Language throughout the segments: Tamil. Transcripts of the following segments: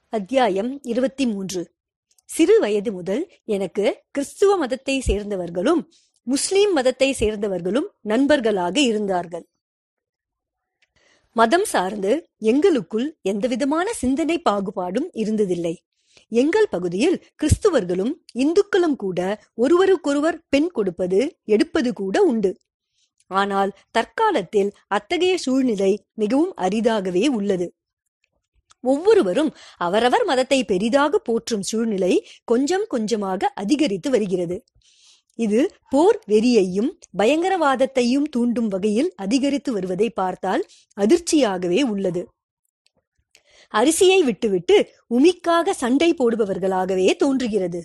அத்தியாயம் இருபத்தி மூன்று சிறு வயது முதல் எனக்கு கிறிஸ்துவ மதத்தை சேர்ந்தவர்களும் முஸ்லிம் மதத்தை சேர்ந்தவர்களும் நண்பர்களாக இருந்தார்கள் மதம் சார்ந்து எங்களுக்குள் எந்தவிதமான சிந்தனை பாகுபாடும் இருந்ததில்லை எங்கள் பகுதியில் கிறிஸ்துவர்களும் இந்துக்களும் கூட ஒருவருக்கொருவர் பெண் கொடுப்பது எடுப்பது கூட உண்டு ஆனால் தற்காலத்தில் அத்தகைய சூழ்நிலை மிகவும் அரிதாகவே உள்ளது ஒவ்வொருவரும் அவரவர் மதத்தை பெரிதாக போற்றும் சூழ்நிலை கொஞ்சம் கொஞ்சமாக அதிகரித்து வருகிறது இது போர் வெறியையும் பயங்கரவாதத்தையும் தூண்டும் வகையில் அதிகரித்து வருவதை பார்த்தால் அதிர்ச்சியாகவே உள்ளது அரிசியை விட்டுவிட்டு உமிக்காக சண்டை போடுபவர்களாகவே தோன்றுகிறது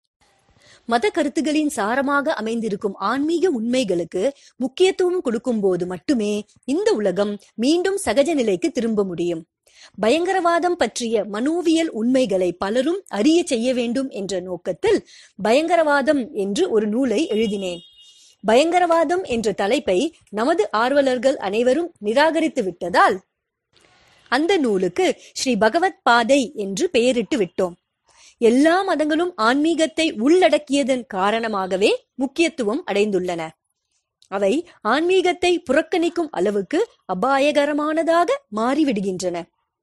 மத கருத்துகளின் சாரமாக அமைந்திருக்கும் ஆன்மீக உண்மைகளுக்கு முக்கியத்துவம் கொடுக்கும் போது மட்டுமே இந்த உலகம் மீண்டும் சகஜ நிலைக்கு திரும்ப முடியும் பயங்கரவாதம் பற்றிய மனோவியல் உண்மைகளை பலரும் அறிய செய்ய வேண்டும் என்ற நோக்கத்தில் பயங்கரவாதம் என்று ஒரு நூலை எழுதினேன் பயங்கரவாதம் என்ற தலைப்பை நமது ஆர்வலர்கள் அனைவரும் நிராகரித்து விட்டதால் அந்த நூலுக்கு ஸ்ரீ பகவத் பாதை என்று பெயரிட்டு விட்டோம் எல்லா மதங்களும் ஆன்மீகத்தை உள்ளடக்கியதன் காரணமாகவே முக்கியத்துவம் அடைந்துள்ளன அவை ஆன்மீகத்தை புறக்கணிக்கும் அளவுக்கு அபாயகரமானதாக மாறிவிடுகின்றன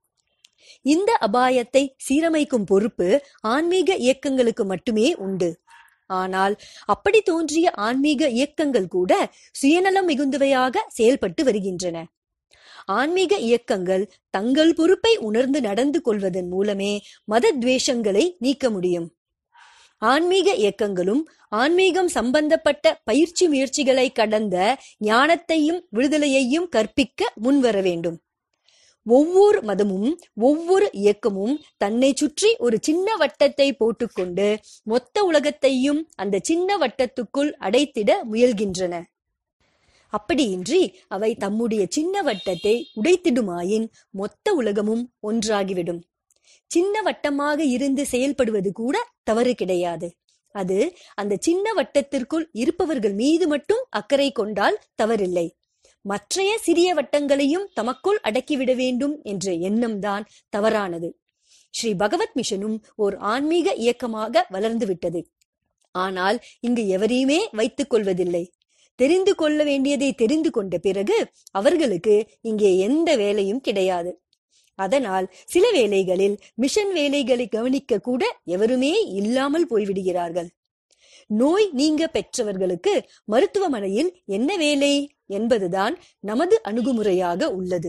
இந்த அபாயத்தை சீரமைக்கும் பொறுப்பு ஆன்மீக இயக்கங்களுக்கு மட்டுமே உண்டு ஆனால் அப்படி தோன்றிய ஆன்மீக இயக்கங்கள் கூட சுயநலம் மிகுந்தவையாக செயல்பட்டு வருகின்றன ஆன்மீக இயக்கங்கள் தங்கள் பொறுப்பை உணர்ந்து நடந்து கொள்வதன் மூலமே மத துவேஷங்களை நீக்க முடியும் ஆன்மீக இயக்கங்களும் ஆன்மீகம் சம்பந்தப்பட்ட பயிற்சி முயற்சிகளை கடந்த ஞானத்தையும் விடுதலையையும் கற்பிக்க முன்வர வேண்டும் ஒவ்வொரு மதமும் ஒவ்வொரு இயக்கமும் தன்னை சுற்றி ஒரு சின்ன வட்டத்தை போட்டுக்கொண்டு மொத்த உலகத்தையும் அந்த சின்ன வட்டத்துக்குள் அடைத்திட முயல்கின்றன அப்படியின்றி அவை தம்முடைய சின்ன வட்டத்தை உடைத்திடுமாயின் மொத்த உலகமும் ஒன்றாகிவிடும் சின்ன வட்டமாக இருந்து செயல்படுவது கூட தவறு கிடையாது அது அந்த சின்ன வட்டத்திற்குள் இருப்பவர்கள் மீது மட்டும் அக்கறை கொண்டால் தவறில்லை மற்றைய சிறிய வட்டங்களையும் தமக்குள் அடக்கிவிட வேண்டும் என்ற எண்ணம்தான் தவறானது ஸ்ரீ பகவத் மிஷனும் ஓர் ஆன்மீக இயக்கமாக வளர்ந்து விட்டது ஆனால் இங்கு எவரையுமே வைத்துக் கொள்வதில்லை தெரிந்து கொள்ள வேண்டியதை தெரிந்து கொண்ட பிறகு அவர்களுக்கு இங்கே எந்த வேலையும் கிடையாது அதனால் சில வேலைகளில் மிஷன் வேலைகளை கவனிக்க கூட எவருமே இல்லாமல் போய்விடுகிறார்கள் நோய் நீங்க பெற்றவர்களுக்கு மருத்துவமனையில் என்ன வேலை என்பதுதான் நமது அணுகுமுறையாக உள்ளது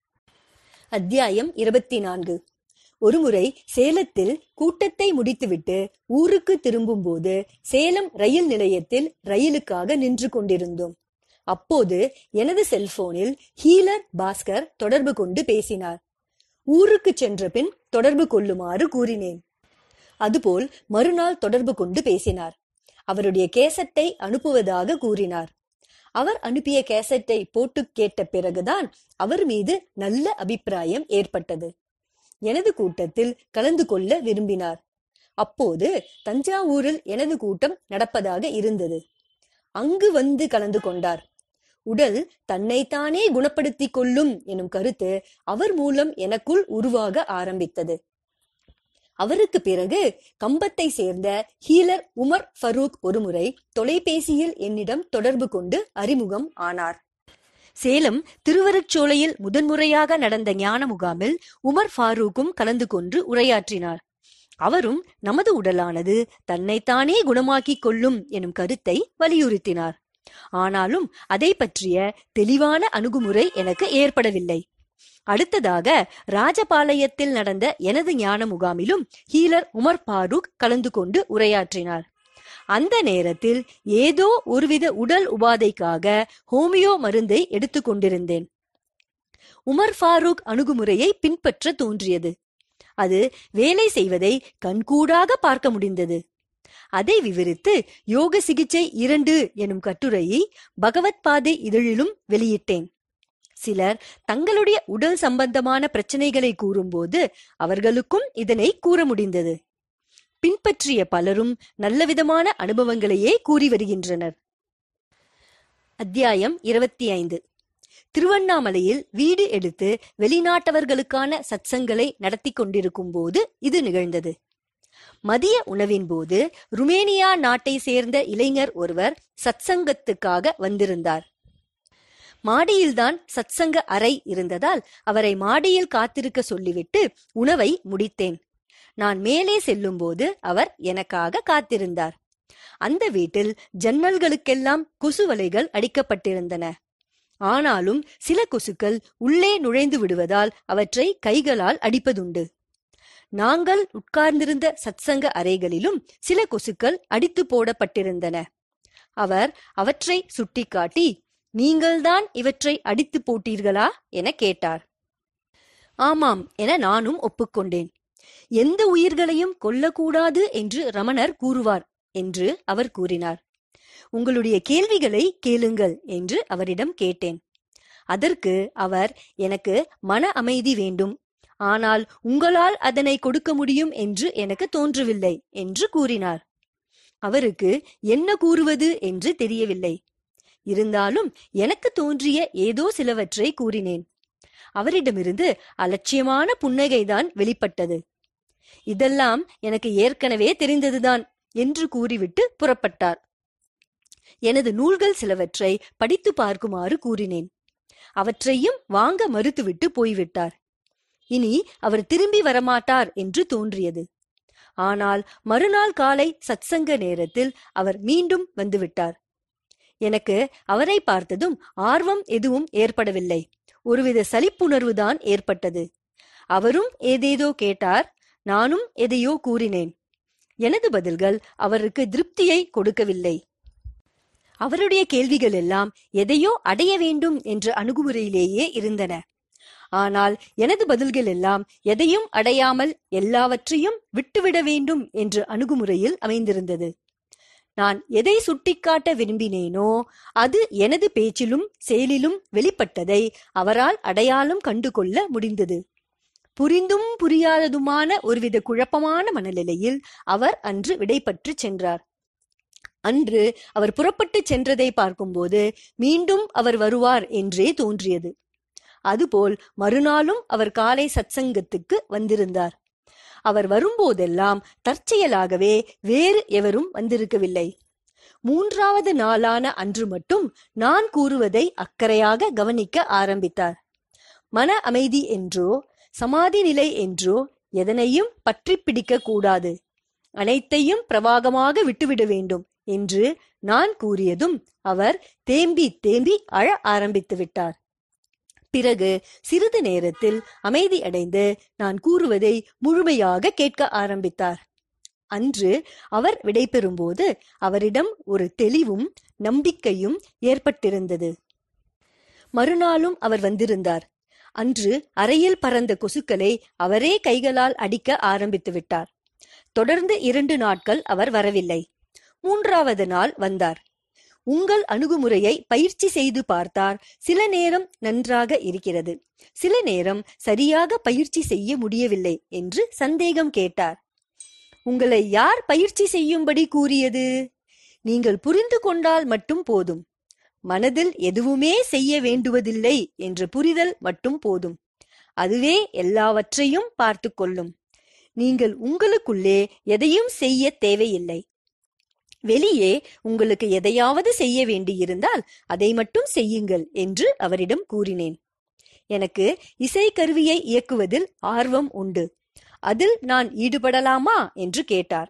அத்தியாயம் இருபத்தி நான்கு ஒருமுறை சேலத்தில் கூட்டத்தை முடித்துவிட்டு ஊருக்கு திரும்பும் போது சேலம் ரயில் நிலையத்தில் ரயிலுக்காக நின்று கொண்டிருந்தோம் அப்போது எனது செல்போனில் ஹீலர் பாஸ்கர் தொடர்பு கொண்டு பேசினார் ஊருக்கு சென்ற பின் தொடர்பு கொள்ளுமாறு கூறினேன் அதுபோல் மறுநாள் தொடர்பு கொண்டு பேசினார் அவருடைய கேசட்டை அனுப்புவதாக கூறினார் அவர் அனுப்பிய கேசட்டை போட்டு கேட்ட பிறகுதான் அவர் மீது நல்ல அபிப்பிராயம் ஏற்பட்டது எனது கூட்டத்தில் கலந்து கொள்ள விரும்பினார் அப்போது தஞ்சாவூரில் எனது கூட்டம் நடப்பதாக இருந்தது அங்கு வந்து கலந்து கொண்டார் உடல் தன்னைத்தானே குணப்படுத்திக் கொள்ளும் எனும் கருத்து அவர் மூலம் எனக்குள் உருவாக ஆரம்பித்தது அவருக்கு பிறகு கம்பத்தை சேர்ந்த ஹீலர் உமர் ஃபரூக் ஒருமுறை தொலைபேசியில் என்னிடம் தொடர்பு கொண்டு அறிமுகம் ஆனார் சேலம் திருவருச்சோலையில் முதன்முறையாக நடந்த ஞான முகாமில் உமர் ஃபாரூக்கும் கலந்து கொண்டு உரையாற்றினார் அவரும் நமது உடலானது தன்னைத்தானே குணமாக்கிக் கொள்ளும் எனும் கருத்தை வலியுறுத்தினார் ஆனாலும் அதை பற்றிய தெளிவான அணுகுமுறை எனக்கு ஏற்படவில்லை அடுத்ததாக ராஜபாளையத்தில் நடந்த எனது ஞான முகாமிலும் ஹீலர் உமர் பாரூக் கலந்து கொண்டு உரையாற்றினார் அந்த நேரத்தில் ஏதோ ஒருவித உடல் உபாதைக்காக ஹோமியோ மருந்தை எடுத்துக் கொண்டிருந்தேன் உமர் ஃபாரூக் அணுகுமுறையை பின்பற்ற தோன்றியது அது வேலை செய்வதை கண்கூடாக பார்க்க முடிந்தது அதை விவரித்து யோக சிகிச்சை இரண்டு எனும் கட்டுரையை பகவத் பாதை இதழிலும் வெளியிட்டேன் சிலர் தங்களுடைய உடல் சம்பந்தமான பிரச்சனைகளை கூறும்போது அவர்களுக்கும் இதனை கூற முடிந்தது பின்பற்றிய பலரும் நல்லவிதமான அனுபவங்களையே கூறி வருகின்றனர் அத்தியாயம் இருபத்தி ஐந்து திருவண்ணாமலையில் வீடு எடுத்து வெளிநாட்டவர்களுக்கான சத்சங்களை நடத்தி கொண்டிருக்கும் போது இது நிகழ்ந்தது மதிய உணவின் போது ருமேனியா நாட்டை சேர்ந்த இளைஞர் ஒருவர் சத்சங்கத்துக்காக வந்திருந்தார் மாடியில்தான் சத்சங்க அறை இருந்ததால் அவரை மாடியில் காத்திருக்க சொல்லிவிட்டு உணவை முடித்தேன் நான் மேலே செல்லும்போது அவர் எனக்காக காத்திருந்தார் அந்த வீட்டில் ஜன்னல்களுக்கெல்லாம் கொசுவலைகள் அடிக்கப்பட்டிருந்தன ஆனாலும் சில கொசுக்கள் உள்ளே நுழைந்து விடுவதால் அவற்றை கைகளால் அடிப்பதுண்டு நாங்கள் உட்கார்ந்திருந்த சத்சங்க அறைகளிலும் சில கொசுக்கள் அடித்து போடப்பட்டிருந்தன அவர் அவற்றை சுட்டிக்காட்டி நீங்கள்தான் இவற்றை அடித்து போட்டீர்களா என கேட்டார் ஆமாம் என நானும் ஒப்புக்கொண்டேன் எந்த உயிர்களையும் கொல்லக்கூடாது என்று ரமணர் கூறுவார் என்று அவர் கூறினார் உங்களுடைய கேள்விகளை கேளுங்கள் என்று அவரிடம் கேட்டேன் அதற்கு அவர் எனக்கு மன அமைதி வேண்டும் ஆனால் உங்களால் அதனை கொடுக்க முடியும் என்று எனக்கு தோன்றவில்லை என்று கூறினார் அவருக்கு என்ன கூறுவது என்று தெரியவில்லை இருந்தாலும் எனக்கு தோன்றிய ஏதோ சிலவற்றை கூறினேன் அவரிடமிருந்து அலட்சியமான புன்னகைதான் வெளிப்பட்டது இதெல்லாம் எனக்கு ஏற்கனவே தெரிந்ததுதான் என்று கூறிவிட்டு புறப்பட்டார் எனது நூல்கள் சிலவற்றை படித்து பார்க்குமாறு கூறினேன் அவற்றையும் வாங்க மறுத்துவிட்டு போய்விட்டார் இனி அவர் திரும்பி வரமாட்டார் என்று தோன்றியது ஆனால் மறுநாள் காலை சத்சங்க நேரத்தில் அவர் மீண்டும் வந்துவிட்டார் எனக்கு அவரை பார்த்ததும் ஆர்வம் எதுவும் ஏற்படவில்லை ஒருவித சலிப்புணர்வுதான் ஏற்பட்டது அவரும் ஏதேதோ கேட்டார் நானும் எதையோ கூறினேன் எனது பதில்கள் அவருக்கு திருப்தியை கொடுக்கவில்லை அவருடைய கேள்விகள் எல்லாம் எதையோ அடைய வேண்டும் என்ற அணுகுமுறையிலேயே இருந்தன ஆனால் எனது பதில்கள் எல்லாம் எதையும் அடையாமல் எல்லாவற்றையும் விட்டுவிட வேண்டும் என்ற அணுகுமுறையில் அமைந்திருந்தது நான் எதை சுட்டிக்காட்ட விரும்பினேனோ அது எனது பேச்சிலும் செயலிலும் வெளிப்பட்டதை அவரால் அடையாளம் கண்டுகொள்ள முடிந்தது புரிந்தும் புரியாததுமான ஒருவித குழப்பமான மனநிலையில் அவர் அன்று விடைபற்று சென்றார் அன்று அவர் புறப்பட்டு சென்றதை பார்க்கும்போது மீண்டும் அவர் வருவார் என்றே தோன்றியது அதுபோல் மறுநாளும் அவர் காலை சத்சங்கத்துக்கு வந்திருந்தார் அவர் வரும்போதெல்லாம் தற்செயலாகவே வேறு எவரும் வந்திருக்கவில்லை மூன்றாவது நாளான அன்று மட்டும் நான் கூறுவதை அக்கறையாக கவனிக்க ஆரம்பித்தார் மன அமைதி என்றோ சமாதி நிலை என்றோ எதனையும் பற்றி பிடிக்க கூடாது அனைத்தையும் பிரவாகமாக விட்டுவிட வேண்டும் என்று நான் கூறியதும் அவர் தேம்பி தேம்பி அழ ஆரம்பித்து விட்டார் பிறகு சிறிது நேரத்தில் அமைதி அடைந்து நான் கூறுவதை முழுமையாக கேட்க ஆரம்பித்தார் அன்று அவர் விடைபெறும்போது அவரிடம் ஒரு தெளிவும் நம்பிக்கையும் ஏற்பட்டிருந்தது மறுநாளும் அவர் வந்திருந்தார் அன்று அறையில் பறந்த கொசுக்களை அவரே கைகளால் அடிக்க ஆரம்பித்து விட்டார் தொடர்ந்து இரண்டு நாட்கள் அவர் வரவில்லை மூன்றாவது நாள் வந்தார் உங்கள் அணுகுமுறையை பயிற்சி செய்து பார்த்தார் சில நேரம் நன்றாக இருக்கிறது சில நேரம் சரியாக பயிற்சி செய்ய முடியவில்லை என்று சந்தேகம் கேட்டார் உங்களை யார் பயிற்சி செய்யும்படி கூறியது நீங்கள் புரிந்து கொண்டால் மட்டும் போதும் மனதில் எதுவுமே செய்ய வேண்டுவதில்லை என்ற புரிதல் மட்டும் போதும் அதுவே எல்லாவற்றையும் பார்த்து கொள்ளும் நீங்கள் உங்களுக்குள்ளே எதையும் செய்ய தேவையில்லை வெளியே உங்களுக்கு எதையாவது செய்ய வேண்டியிருந்தால் அதை மட்டும் செய்யுங்கள் என்று அவரிடம் கூறினேன் எனக்கு இசைக்கருவியை இயக்குவதில் ஆர்வம் உண்டு அதில் நான் ஈடுபடலாமா என்று கேட்டார்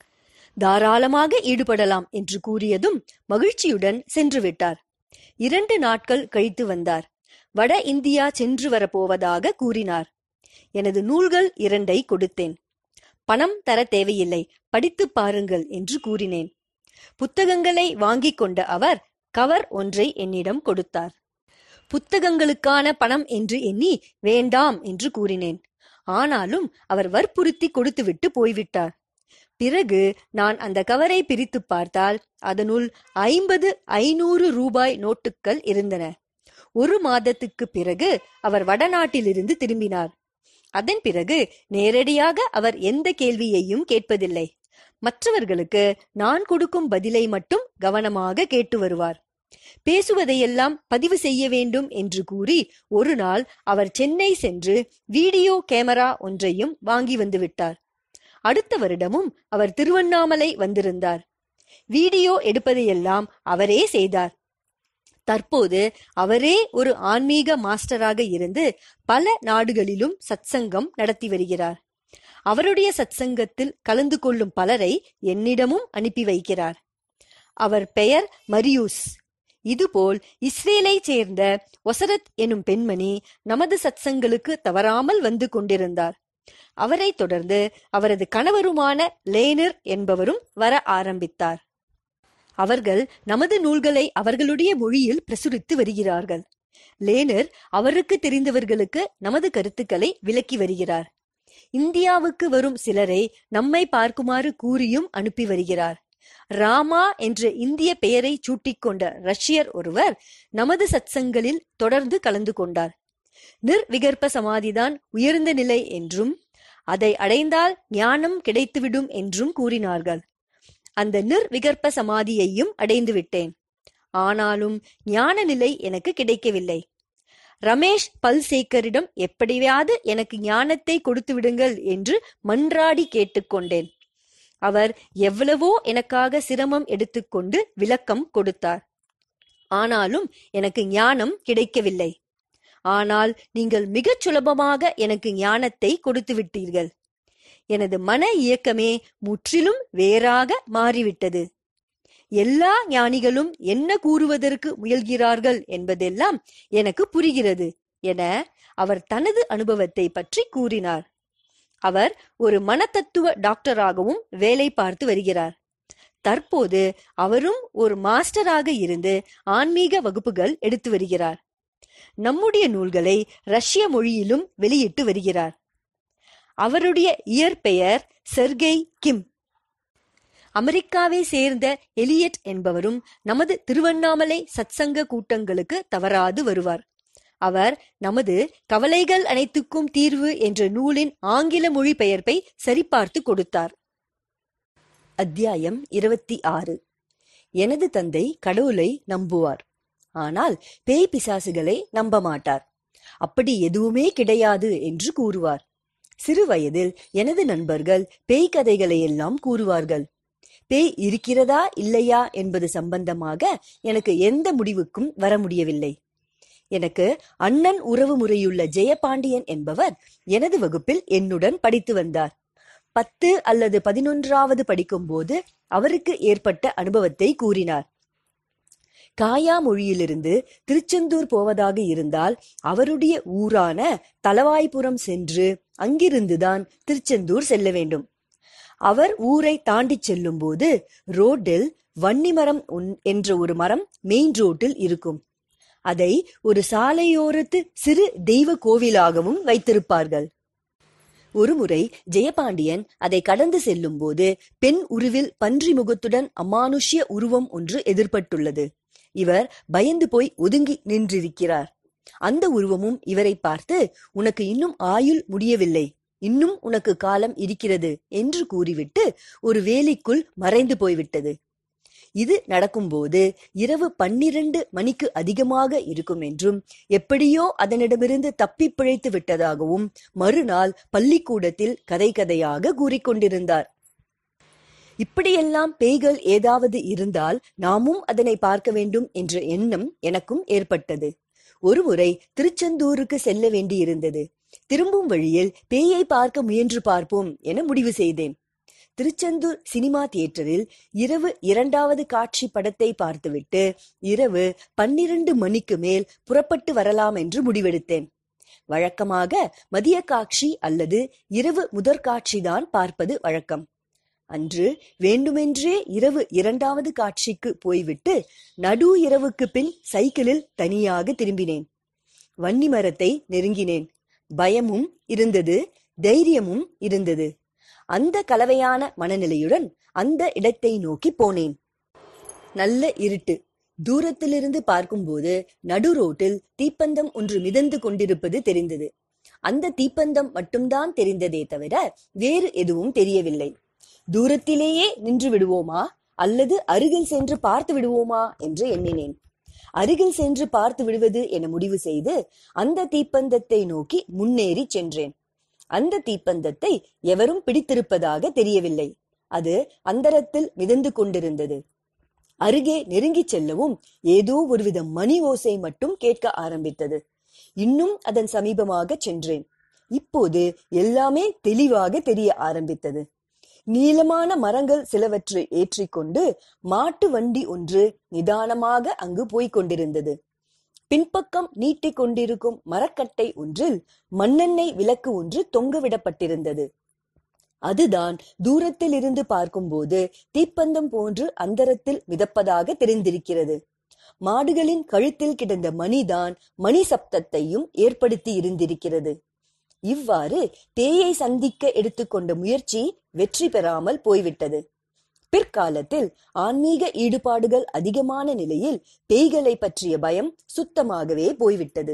தாராளமாக ஈடுபடலாம் என்று கூறியதும் மகிழ்ச்சியுடன் சென்று விட்டார் இரண்டு நாட்கள் கழித்து வந்தார் வட இந்தியா சென்று வரப்போவதாக கூறினார் எனது நூல்கள் இரண்டை கொடுத்தேன் பணம் தர தேவையில்லை படித்து பாருங்கள் என்று கூறினேன் புத்தகங்களை வாங்கிக் கொண்ட அவர் கவர் ஒன்றை என்னிடம் கொடுத்தார் புத்தகங்களுக்கான பணம் என்று எண்ணி வேண்டாம் என்று கூறினேன் ஆனாலும் அவர் வற்புறுத்தி கொடுத்துவிட்டு போய்விட்டார் பிறகு நான் அந்த கவரை பிரித்து பார்த்தால் அதனுள் ஐம்பது ஐநூறு ரூபாய் நோட்டுகள் இருந்தன ஒரு மாதத்துக்கு பிறகு அவர் வடநாட்டிலிருந்து திரும்பினார் அதன் பிறகு நேரடியாக அவர் எந்த கேள்வியையும் கேட்பதில்லை மற்றவர்களுக்கு நான் கொடுக்கும் பதிலை மட்டும் கவனமாக கேட்டு வருவார் பேசுவதையெல்லாம் பதிவு செய்ய வேண்டும் என்று கூறி ஒரு நாள் அவர் சென்னை சென்று வீடியோ கேமரா ஒன்றையும் வாங்கி வந்து விட்டார் அடுத்த வருடமும் அவர் திருவண்ணாமலை வந்திருந்தார் வீடியோ எடுப்பதையெல்லாம் அவரே செய்தார் தற்போது அவரே ஒரு ஆன்மீக மாஸ்டராக இருந்து பல நாடுகளிலும் சத்சங்கம் நடத்தி வருகிறார் அவருடைய சத்சங்கத்தில் கலந்து கொள்ளும் பலரை என்னிடமும் அனுப்பி வைக்கிறார் அவர் பெயர் மரியூஸ் இதுபோல் இஸ்ரேலை சேர்ந்த ஒசரத் எனும் பெண்மணி நமது சத்சங்களுக்கு தவறாமல் வந்து கொண்டிருந்தார் அவரை தொடர்ந்து அவரது கணவருமான லேனர் என்பவரும் வர ஆரம்பித்தார் அவர்கள் நமது நூல்களை அவர்களுடைய மொழியில் பிரசுரித்து வருகிறார்கள் லேனர் அவருக்கு தெரிந்தவர்களுக்கு நமது கருத்துக்களை விளக்கி வருகிறார் இந்தியாவுக்கு வரும் சிலரை நம்மை பார்க்குமாறு கூறியும் அனுப்பி வருகிறார் ராமா என்ற இந்திய பெயரை சூட்டிக்கொண்ட ரஷ்யர் ஒருவர் நமது சத்சங்களில் தொடர்ந்து கலந்து கொண்டார் நிர்விகற்ப சமாதிதான் உயர்ந்த நிலை என்றும் அதை அடைந்தால் ஞானம் கிடைத்துவிடும் என்றும் கூறினார்கள் அந்த நிர்விகற்ப சமாதியையும் அடைந்து விட்டேன் ஆனாலும் ஞான நிலை எனக்கு கிடைக்கவில்லை ரமேஷ் பல்சேக்கரிடம் எப்படியாவது எனக்கு ஞானத்தை கொடுத்து விடுங்கள் என்று மன்றாடி கேட்டுக்கொண்டேன் அவர் எவ்வளவோ எனக்காக சிரமம் எடுத்துக்கொண்டு விளக்கம் கொடுத்தார் ஆனாலும் எனக்கு ஞானம் கிடைக்கவில்லை ஆனால் நீங்கள் மிகச் சுலபமாக எனக்கு ஞானத்தை கொடுத்து விட்டீர்கள் எனது மன இயக்கமே முற்றிலும் வேறாக மாறிவிட்டது எல்லா ஞானிகளும் என்ன கூறுவதற்கு முயல்கிறார்கள் என்பதெல்லாம் எனக்கு புரிகிறது என அவர் தனது அனுபவத்தை பற்றி கூறினார் அவர் ஒரு மனத்தத்துவ டாக்டராகவும் வேலை பார்த்து வருகிறார் தற்போது அவரும் ஒரு மாஸ்டராக இருந்து ஆன்மீக வகுப்புகள் எடுத்து வருகிறார் நம்முடைய நூல்களை ரஷ்ய மொழியிலும் வெளியிட்டு வருகிறார் அவருடைய இயற்பெயர் செர்கெய் கிம் அமெரிக்காவை சேர்ந்த எலியட் என்பவரும் நமது திருவண்ணாமலை சத்சங்க கூட்டங்களுக்கு தவறாது வருவார் அவர் நமது கவலைகள் அனைத்துக்கும் தீர்வு என்ற நூலின் ஆங்கில மொழிபெயர்ப்பை சரிபார்த்து கொடுத்தார் அத்தியாயம் இருபத்தி ஆறு எனது தந்தை கடவுளை நம்புவார் ஆனால் பேய் பிசாசுகளை நம்ப மாட்டார் அப்படி எதுவுமே கிடையாது என்று கூறுவார் சிறு வயதில் எனது நண்பர்கள் பேய் கதைகளை எல்லாம் கூறுவார்கள் பேய் இருக்கிறதா இல்லையா என்பது சம்பந்தமாக எனக்கு எந்த முடிவுக்கும் வர முடியவில்லை எனக்கு அண்ணன் உறவு முறையுள்ள ஜெயபாண்டியன் என்பவர் எனது வகுப்பில் என்னுடன் படித்து வந்தார் பத்து அல்லது பதினொன்றாவது படிக்கும்போது அவருக்கு ஏற்பட்ட அனுபவத்தை கூறினார் காயா மொழியிலிருந்து திருச்செந்தூர் போவதாக இருந்தால் அவருடைய ஊரான தலவாய்புரம் சென்று அங்கிருந்துதான் திருச்செந்தூர் செல்ல வேண்டும் அவர் ஊரை தாண்டி செல்லும் போது ரோட்டில் வன்னிமரம் என்ற ஒரு மரம் மெயின் ரோட்டில் இருக்கும் அதை ஒரு சாலையோரத்து சிறு தெய்வ கோவிலாகவும் வைத்திருப்பார்கள் ஒருமுறை ஜெயபாண்டியன் அதை கடந்து செல்லும் போது பெண் உருவில் பன்றி முகத்துடன் அமானுஷ்ய உருவம் ஒன்று எதிர்பட்டுள்ளது இவர் பயந்து போய் ஒதுங்கி நின்றிருக்கிறார் அந்த உருவமும் இவரை பார்த்து உனக்கு இன்னும் ஆயுள் முடியவில்லை இன்னும் உனக்கு காலம் இருக்கிறது என்று கூறிவிட்டு ஒரு வேலிக்குள் மறைந்து போய்விட்டது இது நடக்கும்போது இரவு பன்னிரண்டு மணிக்கு அதிகமாக இருக்கும் என்றும் எப்படியோ அதனிடமிருந்து தப்பி பிழைத்து விட்டதாகவும் மறுநாள் பள்ளிக்கூடத்தில் கதை கதையாக கூறிக்கொண்டிருந்தார் இப்படியெல்லாம் பேய்கள் ஏதாவது இருந்தால் நாமும் அதனை பார்க்க வேண்டும் என்ற எண்ணம் எனக்கும் ஏற்பட்டது ஒருமுறை திருச்செந்தூருக்கு செல்ல வேண்டியிருந்தது திரும்பும் வழியில் பேயை பார்க்க முயன்று பார்ப்போம் என முடிவு செய்தேன் திருச்செந்தூர் சினிமா தியேட்டரில் இரவு இரண்டாவது காட்சி படத்தை பார்த்துவிட்டு இரவு பன்னிரண்டு மணிக்கு மேல் புறப்பட்டு வரலாம் என்று முடிவெடுத்தேன் வழக்கமாக மதிய காட்சி அல்லது இரவு முதற்காட்சிதான் பார்ப்பது வழக்கம் அன்று வேண்டுமென்றே இரவு இரண்டாவது காட்சிக்கு போய்விட்டு நடு இரவுக்கு பின் சைக்கிளில் தனியாக திரும்பினேன் வன்னி மரத்தை நெருங்கினேன் பயமும் இருந்தது தைரியமும் இருந்தது அந்த கலவையான மனநிலையுடன் அந்த இடத்தை நோக்கி போனேன் நல்ல இருட்டு தூரத்திலிருந்து பார்க்கும்போது நடு ரோட்டில் தீப்பந்தம் ஒன்று மிதந்து கொண்டிருப்பது தெரிந்தது அந்த தீப்பந்தம் மட்டும்தான் தெரிந்ததே தவிர வேறு எதுவும் தெரியவில்லை தூரத்திலேயே நின்று விடுவோமா அல்லது அருகில் சென்று பார்த்து விடுவோமா என்று எண்ணினேன் அருகில் சென்று பார்த்து விடுவது என முடிவு செய்து அந்த தீப்பந்தத்தை நோக்கி முன்னேறி சென்றேன் அந்த தீப்பந்தத்தை எவரும் பிடித்திருப்பதாக தெரியவில்லை அது அந்தரத்தில் மிதந்து கொண்டிருந்தது அருகே நெருங்கிச் செல்லவும் ஏதோ ஒருவித மணி ஓசை மட்டும் கேட்க ஆரம்பித்தது இன்னும் அதன் சமீபமாக சென்றேன் இப்போது எல்லாமே தெளிவாக தெரிய ஆரம்பித்தது நீளமான மரங்கள் சிலவற்றை ஏற்றிக்கொண்டு மாட்டு வண்டி ஒன்று நிதானமாக அங்கு போய்க் கொண்டிருந்தது பின்பக்கம் நீட்டிக் கொண்டிருக்கும் மரக்கட்டை ஒன்றில் மண்ணெண்ணெய் விளக்கு ஒன்று தொங்கவிடப்பட்டிருந்தது அதுதான் தூரத்தில் இருந்து பார்க்கும்போது தீப்பந்தம் போன்று அந்தரத்தில் மிதப்பதாக தெரிந்திருக்கிறது மாடுகளின் கழுத்தில் கிடந்த மணிதான் மணி சப்தத்தையும் ஏற்படுத்தி இருந்திருக்கிறது இவ்வாறு பேயை சந்திக்க எடுத்துக்கொண்ட முயற்சி வெற்றி பெறாமல் போய்விட்டது பிற்காலத்தில் ஆன்மீக ஈடுபாடுகள் அதிகமான நிலையில் பேய்களை பற்றிய பயம் சுத்தமாகவே போய்விட்டது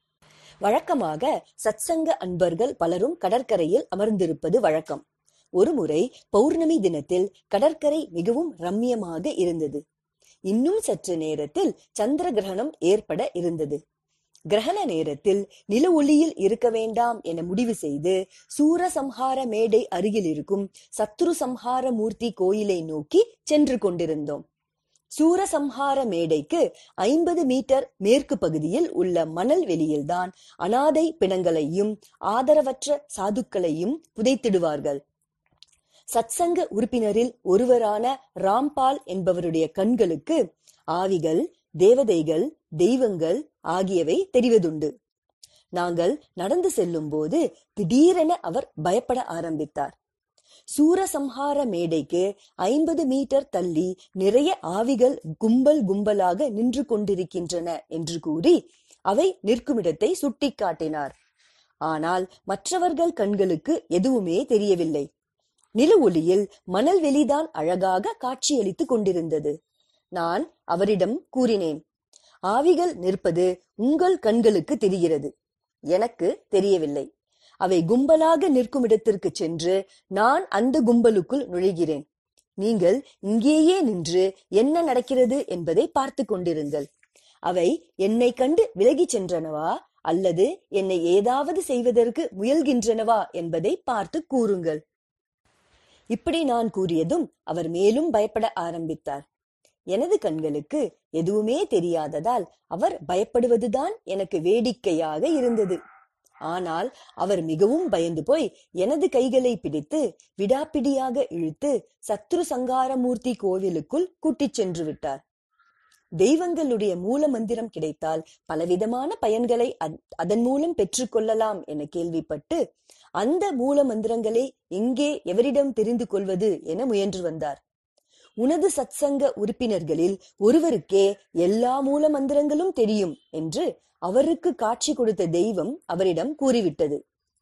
வழக்கமாக சத்சங்க அன்பர்கள் பலரும் கடற்கரையில் அமர்ந்திருப்பது வழக்கம் ஒருமுறை பௌர்ணமி தினத்தில் கடற்கரை மிகவும் ரம்மியமாக இருந்தது இன்னும் சற்று நேரத்தில் சந்திர கிரகணம் ஏற்பட இருந்தது கிரகண நேரத்தில் நில ஒளியில் இருக்க வேண்டாம் என முடிவு செய்து சூரசம்ஹார மேடை அருகில் இருக்கும் சத்ரு சம்ஹார மூர்த்தி கோயிலை நோக்கி சென்று கொண்டிருந்தோம் சூரசம்ஹார மேடைக்கு ஐம்பது மீட்டர் மேற்கு பகுதியில் உள்ள மணல் வெளியில்தான் அனாதை பிணங்களையும் ஆதரவற்ற சாதுக்களையும் புதைத்திடுவார்கள் சத்சங்க உறுப்பினரில் ஒருவரான ராம்பால் என்பவருடைய கண்களுக்கு ஆவிகள் தேவதைகள் தெய்வங்கள் ஆகியவை தெரிவதுண்டு நாங்கள் நடந்து செல்லும் போது திடீரென அவர் பயப்பட ஆரம்பித்தார் சூரசம்ஹார மேடைக்கு ஐம்பது மீட்டர் தள்ளி நிறைய ஆவிகள் கும்பல் கும்பலாக நின்று கொண்டிருக்கின்றன என்று கூறி அவை நிற்குமிடத்தை சுட்டிக்காட்டினார் ஆனால் மற்றவர்கள் கண்களுக்கு எதுவுமே தெரியவில்லை நில ஒளியில் மணல் வெளிதான் அழகாக காட்சியளித்துக் கொண்டிருந்தது நான் அவரிடம் கூறினேன் ஆவிகள் நிற்பது உங்கள் கண்களுக்கு தெரிகிறது எனக்கு தெரியவில்லை அவை கும்பலாக நிற்கும் இடத்திற்கு சென்று நான் அந்த கும்பலுக்குள் நுழைகிறேன் நீங்கள் இங்கேயே நின்று என்ன நடக்கிறது என்பதை பார்த்து கொண்டிருங்கள் அவை என்னை கண்டு விலகிச் சென்றனவா அல்லது என்னை ஏதாவது செய்வதற்கு முயல்கின்றனவா என்பதை பார்த்து கூறுங்கள் இப்படி நான் கூறியதும் அவர் மேலும் பயப்பட ஆரம்பித்தார் எனது கண்களுக்கு எதுவுமே தெரியாததால் அவர் பயப்படுவதுதான் எனக்கு வேடிக்கையாக இருந்தது ஆனால் அவர் மிகவும் பயந்து போய் எனது கைகளை பிடித்து விடாப்பிடியாக இழுத்து சத்ரு சங்காரமூர்த்தி கோவிலுக்குள் கூட்டிச் சென்று விட்டார் தெய்வங்களுடைய மூல மந்திரம் கிடைத்தால் பலவிதமான பயன்களை அதன் மூலம் பெற்றுக்கொள்ளலாம் என கேள்விப்பட்டு அந்த மூல மந்திரங்களை எங்கே எவரிடம் தெரிந்து கொள்வது என முயன்று வந்தார் உனது சத்சங்க உறுப்பினர்களில் ஒருவருக்கே எல்லா மூல மந்திரங்களும் தெரியும் என்று அவருக்கு காட்சி கொடுத்த தெய்வம் அவரிடம் கூறிவிட்டது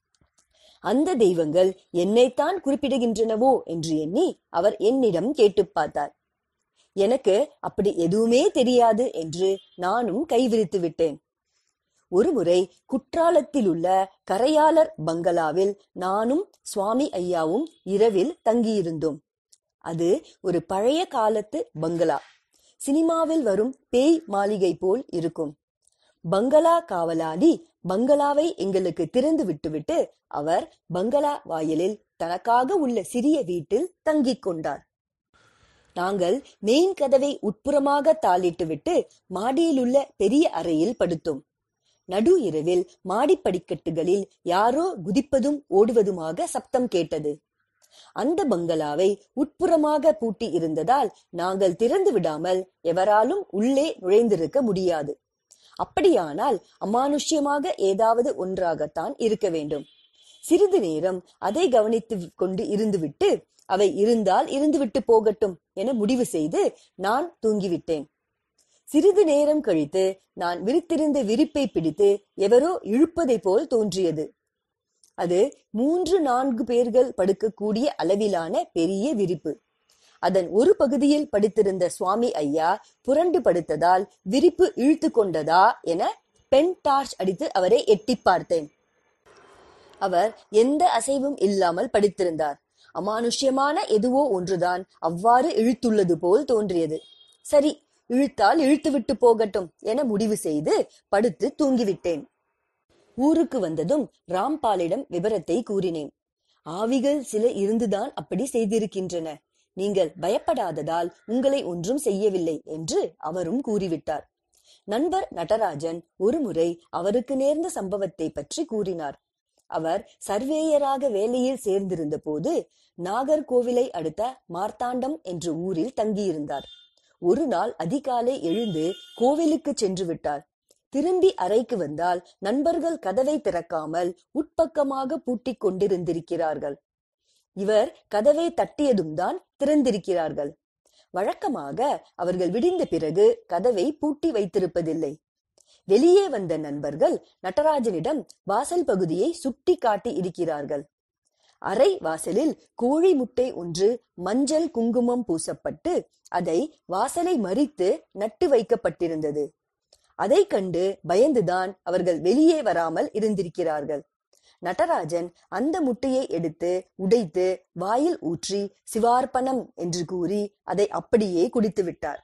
அந்த தெய்வங்கள் என்னைத்தான் குறிப்பிடுகின்றனவோ என்று எண்ணி அவர் என்னிடம் கேட்டு பார்த்தார் எனக்கு அப்படி எதுவுமே தெரியாது என்று நானும் கைவிரித்து விட்டேன் ஒருமுறை குற்றாலத்தில் உள்ள கரையாளர் பங்களாவில் நானும் சுவாமி ஐயாவும் இரவில் தங்கியிருந்தோம் அது ஒரு பழைய காலத்து பங்களா சினிமாவில் வரும் பேய் மாளிகை போல் இருக்கும் பங்களா காவலாளி பங்களாவை எங்களுக்கு திறந்து விட்டுவிட்டு அவர் பங்களா வாயிலில் தனக்காக உள்ள சிறிய வீட்டில் தங்கிக் கொண்டார் நாங்கள் மெயின் கதவை உட்புறமாக தாளிட்டு விட்டு மாடியில் உள்ள பெரிய அறையில் படுத்தோம் நடு இரவில் மாடிப்படிக்கட்டுகளில் யாரோ குதிப்பதும் ஓடுவதுமாக சப்தம் கேட்டது அந்த பங்களாவை உட்புறமாக பூட்டி இருந்ததால் நாங்கள் திறந்து விடாமல் எவராலும் உள்ளே நுழைந்திருக்க முடியாது அப்படியானால் அமானுஷ்யமாக ஏதாவது ஒன்றாகத்தான் இருக்க வேண்டும் சிறிது நேரம் அதை கவனித்து கொண்டு இருந்துவிட்டு அவை இருந்தால் இருந்துவிட்டு போகட்டும் என முடிவு செய்து நான் தூங்கிவிட்டேன் சிறிது நேரம் கழித்து நான் விரித்திருந்த விரிப்பை பிடித்து எவரோ இழுப்பதை போல் தோன்றியது அது மூன்று நான்கு பேர்கள் படுக்கக்கூடிய அளவிலான பெரிய விரிப்பு அதன் ஒரு பகுதியில் படுத்திருந்த சுவாமி ஐயா புரண்டு படுத்ததால் விரிப்பு இழுத்து கொண்டதா என பென் டார்ச் அடித்து அவரை எட்டி பார்த்தேன் அவர் எந்த அசைவும் இல்லாமல் படுத்திருந்தார் அமானுஷ்யமான எதுவோ ஒன்றுதான் அவ்வாறு இழுத்துள்ளது போல் தோன்றியது சரி இழுத்தால் இழுத்துவிட்டு போகட்டும் என முடிவு செய்து படுத்து தூங்கிவிட்டேன் ஊருக்கு வந்ததும் ராம்பாலிடம் விபரத்தை கூறினேன் ஆவிகள் சில இருந்துதான் அப்படி செய்திருக்கின்றன நீங்கள் பயப்படாததால் உங்களை ஒன்றும் செய்யவில்லை என்று அவரும் கூறிவிட்டார் நண்பர் நடராஜன் ஒருமுறை அவருக்கு நேர்ந்த சம்பவத்தை பற்றி கூறினார் அவர் சர்வேயராக வேலையில் சேர்ந்திருந்த போது நாகர்கோவிலை அடுத்த மார்த்தாண்டம் என்ற ஊரில் தங்கியிருந்தார் ஒரு நாள் அதிகாலை எழுந்து கோவிலுக்கு சென்று விட்டார் திரும்பி அறைக்கு வந்தால் நண்பர்கள் கதவை திறக்காமல் உட்பக்கமாக பூட்டிக் கொண்டிருந்திருக்கிறார்கள் இவர் கதவை தட்டியதும் தான் திறந்திருக்கிறார்கள் வழக்கமாக அவர்கள் விடிந்த பிறகு கதவை பூட்டி வைத்திருப்பதில்லை வெளியே வந்த நண்பர்கள் நடராஜனிடம் வாசல் பகுதியை சுட்டி காட்டி இருக்கிறார்கள் அறை வாசலில் கோழி முட்டை ஒன்று மஞ்சள் குங்குமம் பூசப்பட்டு அதை வாசலை மறித்து நட்டு வைக்கப்பட்டிருந்தது அதை கண்டு பயந்துதான் அவர்கள் வெளியே வராமல் இருந்திருக்கிறார்கள் நடராஜன் அந்த முட்டையை எடுத்து உடைத்து வாயில் ஊற்றி சிவார்ப்பணம் என்று கூறி அதை அப்படியே குடித்து விட்டார்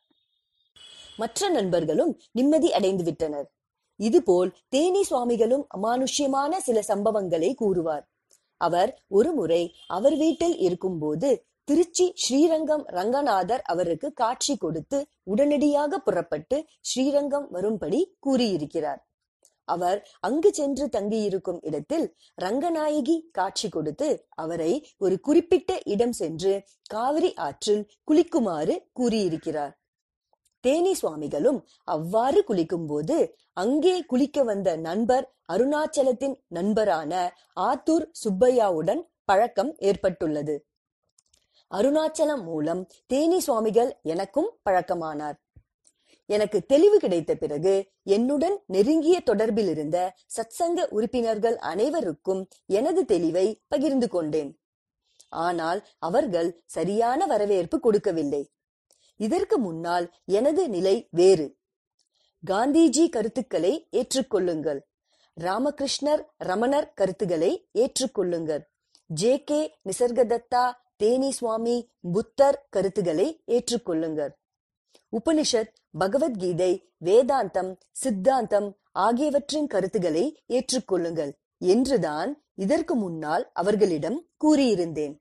மற்ற நண்பர்களும் நிம்மதி அடைந்து விட்டனர் இதுபோல் தேனி சுவாமிகளும் அமானுஷ்யமான சில சம்பவங்களை கூறுவார் அவர் ஒருமுறை அவர் வீட்டில் இருக்கும்போது திருச்சி ஸ்ரீரங்கம் ரங்கநாதர் அவருக்கு காட்சி கொடுத்து உடனடியாக புறப்பட்டு ஸ்ரீரங்கம் வரும்படி கூறியிருக்கிறார் அவர் அங்கு சென்று தங்கியிருக்கும் இடத்தில் ரங்கநாயகி காட்சி கொடுத்து அவரை ஒரு குறிப்பிட்ட இடம் சென்று காவிரி ஆற்றில் குளிக்குமாறு கூறியிருக்கிறார் தேனி சுவாமிகளும் அவ்வாறு குளிக்கும்போது அங்கே குளிக்க வந்த நண்பர் அருணாச்சலத்தின் நண்பரான ஆத்தூர் சுப்பையாவுடன் பழக்கம் ஏற்பட்டுள்ளது அருணாச்சலம் மூலம் தேனி சுவாமிகள் எனக்கும் பழக்கமானார் எனக்கு தெளிவு கிடைத்த பிறகு என்னுடன் நெருங்கிய தொடர்பில் இருந்த சத்சங்க உறுப்பினர்கள் அனைவருக்கும் எனது தெளிவை பகிர்ந்து கொண்டேன் ஆனால் அவர்கள் சரியான வரவேற்பு கொடுக்கவில்லை இதற்கு முன்னால் எனது நிலை வேறு காந்திஜி கருத்துக்களை ஏற்றுக்கொள்ளுங்கள் ராமகிருஷ்ணர் ரமணர் கருத்துக்களை ஏற்றுக்கொள்ளுங்கள் ஜே கே நிசர்கதத்தா தேனி சுவாமி புத்தர் கருத்துக்களை ஏற்றுக்கொள்ளுங்கள் உபனிஷத் பகவத்கீதை வேதாந்தம் சித்தாந்தம் ஆகியவற்றின் கருத்துக்களை ஏற்றுக்கொள்ளுங்கள் என்றுதான் இதற்கு முன்னால் அவர்களிடம் கூறியிருந்தேன்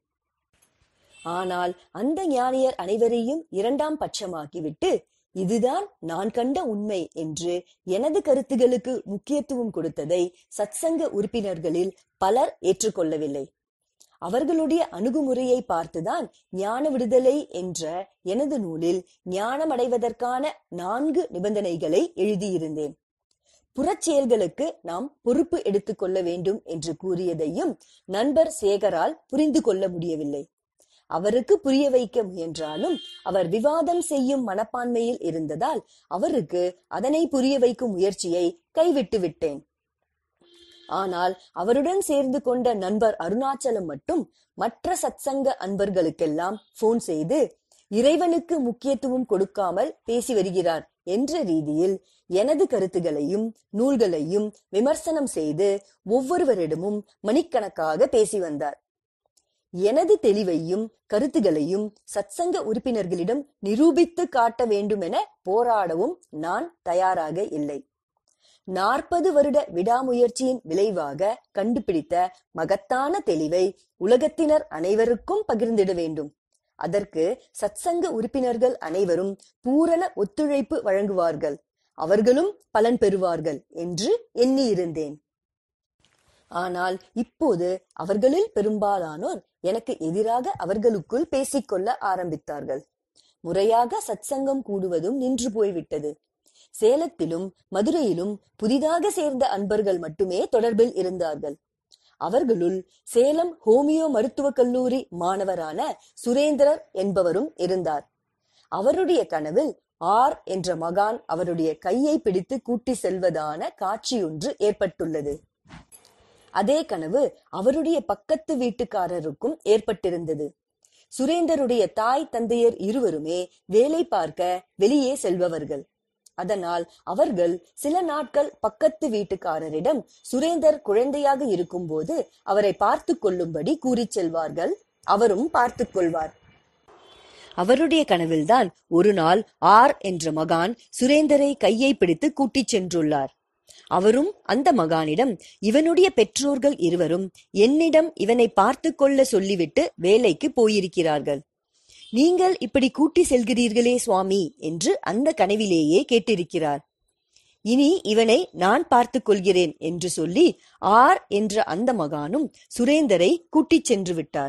ஆனால் அந்த ஞானியர் அனைவரையும் இரண்டாம் பட்சமாக்கிவிட்டு இதுதான் நான் கண்ட உண்மை என்று எனது கருத்துகளுக்கு முக்கியத்துவம் கொடுத்ததை சத்சங்க உறுப்பினர்களில் பலர் ஏற்றுக்கொள்ளவில்லை அவர்களுடைய அணுகுமுறையை பார்த்துதான் ஞான விடுதலை என்ற எனது நூலில் ஞானமடைவதற்கான நான்கு நிபந்தனைகளை எழுதியிருந்தேன் புறச்செயல்களுக்கு நாம் பொறுப்பு எடுத்துக்கொள்ள வேண்டும் என்று கூறியதையும் நண்பர் சேகரால் புரிந்து கொள்ள முடியவில்லை அவருக்கு புரிய வைக்க முயன்றாலும் அவர் விவாதம் செய்யும் மனப்பான்மையில் இருந்ததால் அவருக்கு அதனை புரிய வைக்கும் முயற்சியை கைவிட்டு விட்டேன் ஆனால் அவருடன் சேர்ந்து கொண்ட நண்பர் அருணாச்சலம் மட்டும் மற்ற சத்சங்க அன்பர்களுக்கெல்லாம் போன் செய்து இறைவனுக்கு முக்கியத்துவம் கொடுக்காமல் பேசி வருகிறார் என்ற ரீதியில் எனது கருத்துகளையும் நூல்களையும் விமர்சனம் செய்து ஒவ்வொருவரிடமும் மணிக்கணக்காக பேசி வந்தார் எனது தெளிவையும் கருத்துகளையும் சத்சங்க உறுப்பினர்களிடம் நிரூபித்து காட்ட வேண்டுமென போராடவும் நான் தயாராக இல்லை நாற்பது வருட விடாமுயற்சியின் விளைவாக கண்டுபிடித்த மகத்தான தெளிவை உலகத்தினர் அனைவருக்கும் பகிர்ந்திட வேண்டும் அதற்கு சத்சங்க உறுப்பினர்கள் அனைவரும் பூரண ஒத்துழைப்பு வழங்குவார்கள் அவர்களும் பலன் பெறுவார்கள் என்று எண்ணியிருந்தேன் ஆனால் இப்போது அவர்களில் பெரும்பாலானோர் எனக்கு எதிராக அவர்களுக்குள் பேசிக்கொள்ள ஆரம்பித்தார்கள் முறையாக சத்சங்கம் கூடுவதும் நின்று போய்விட்டது சேலத்திலும் மதுரையிலும் புதிதாக சேர்ந்த அன்பர்கள் மட்டுமே தொடர்பில் இருந்தார்கள் அவர்களுள் சேலம் ஹோமியோ மருத்துவக் கல்லூரி மாணவரான சுரேந்திரர் என்பவரும் இருந்தார் அவருடைய கனவில் ஆர் என்ற மகான் அவருடைய கையை பிடித்து கூட்டி செல்வதான காட்சியொன்று ஏற்பட்டுள்ளது அதே கனவு அவருடைய பக்கத்து வீட்டுக்காரருக்கும் ஏற்பட்டிருந்தது சுரேந்தருடைய தாய் தந்தையர் இருவருமே வேலை பார்க்க வெளியே செல்பவர்கள் அதனால் அவர்கள் சில நாட்கள் பக்கத்து வீட்டுக்காரரிடம் சுரேந்தர் குழந்தையாக இருக்கும்போது அவரை பார்த்து கொள்ளும்படி கூறிச் செல்வார்கள் அவரும் பார்த்து கொள்வார் அவருடைய கனவில்தான் ஒரு நாள் ஆர் என்ற மகான் சுரேந்தரை கையை பிடித்து கூட்டிச் சென்றுள்ளார் அவரும் அந்த மகானிடம் இவனுடைய பெற்றோர்கள் இருவரும் என்னிடம் இவனை பார்த்து கொள்ள சொல்லிவிட்டு வேலைக்கு போயிருக்கிறார்கள் நீங்கள் இப்படி கூட்டி செல்கிறீர்களே சுவாமி என்று அந்த கனவிலேயே கேட்டிருக்கிறார் இனி இவனை நான் பார்த்துக் கொள்கிறேன் என்று சொல்லி ஆர் என்ற அந்த மகானும் சுரேந்தரை கூட்டிச் சென்று விட்டார்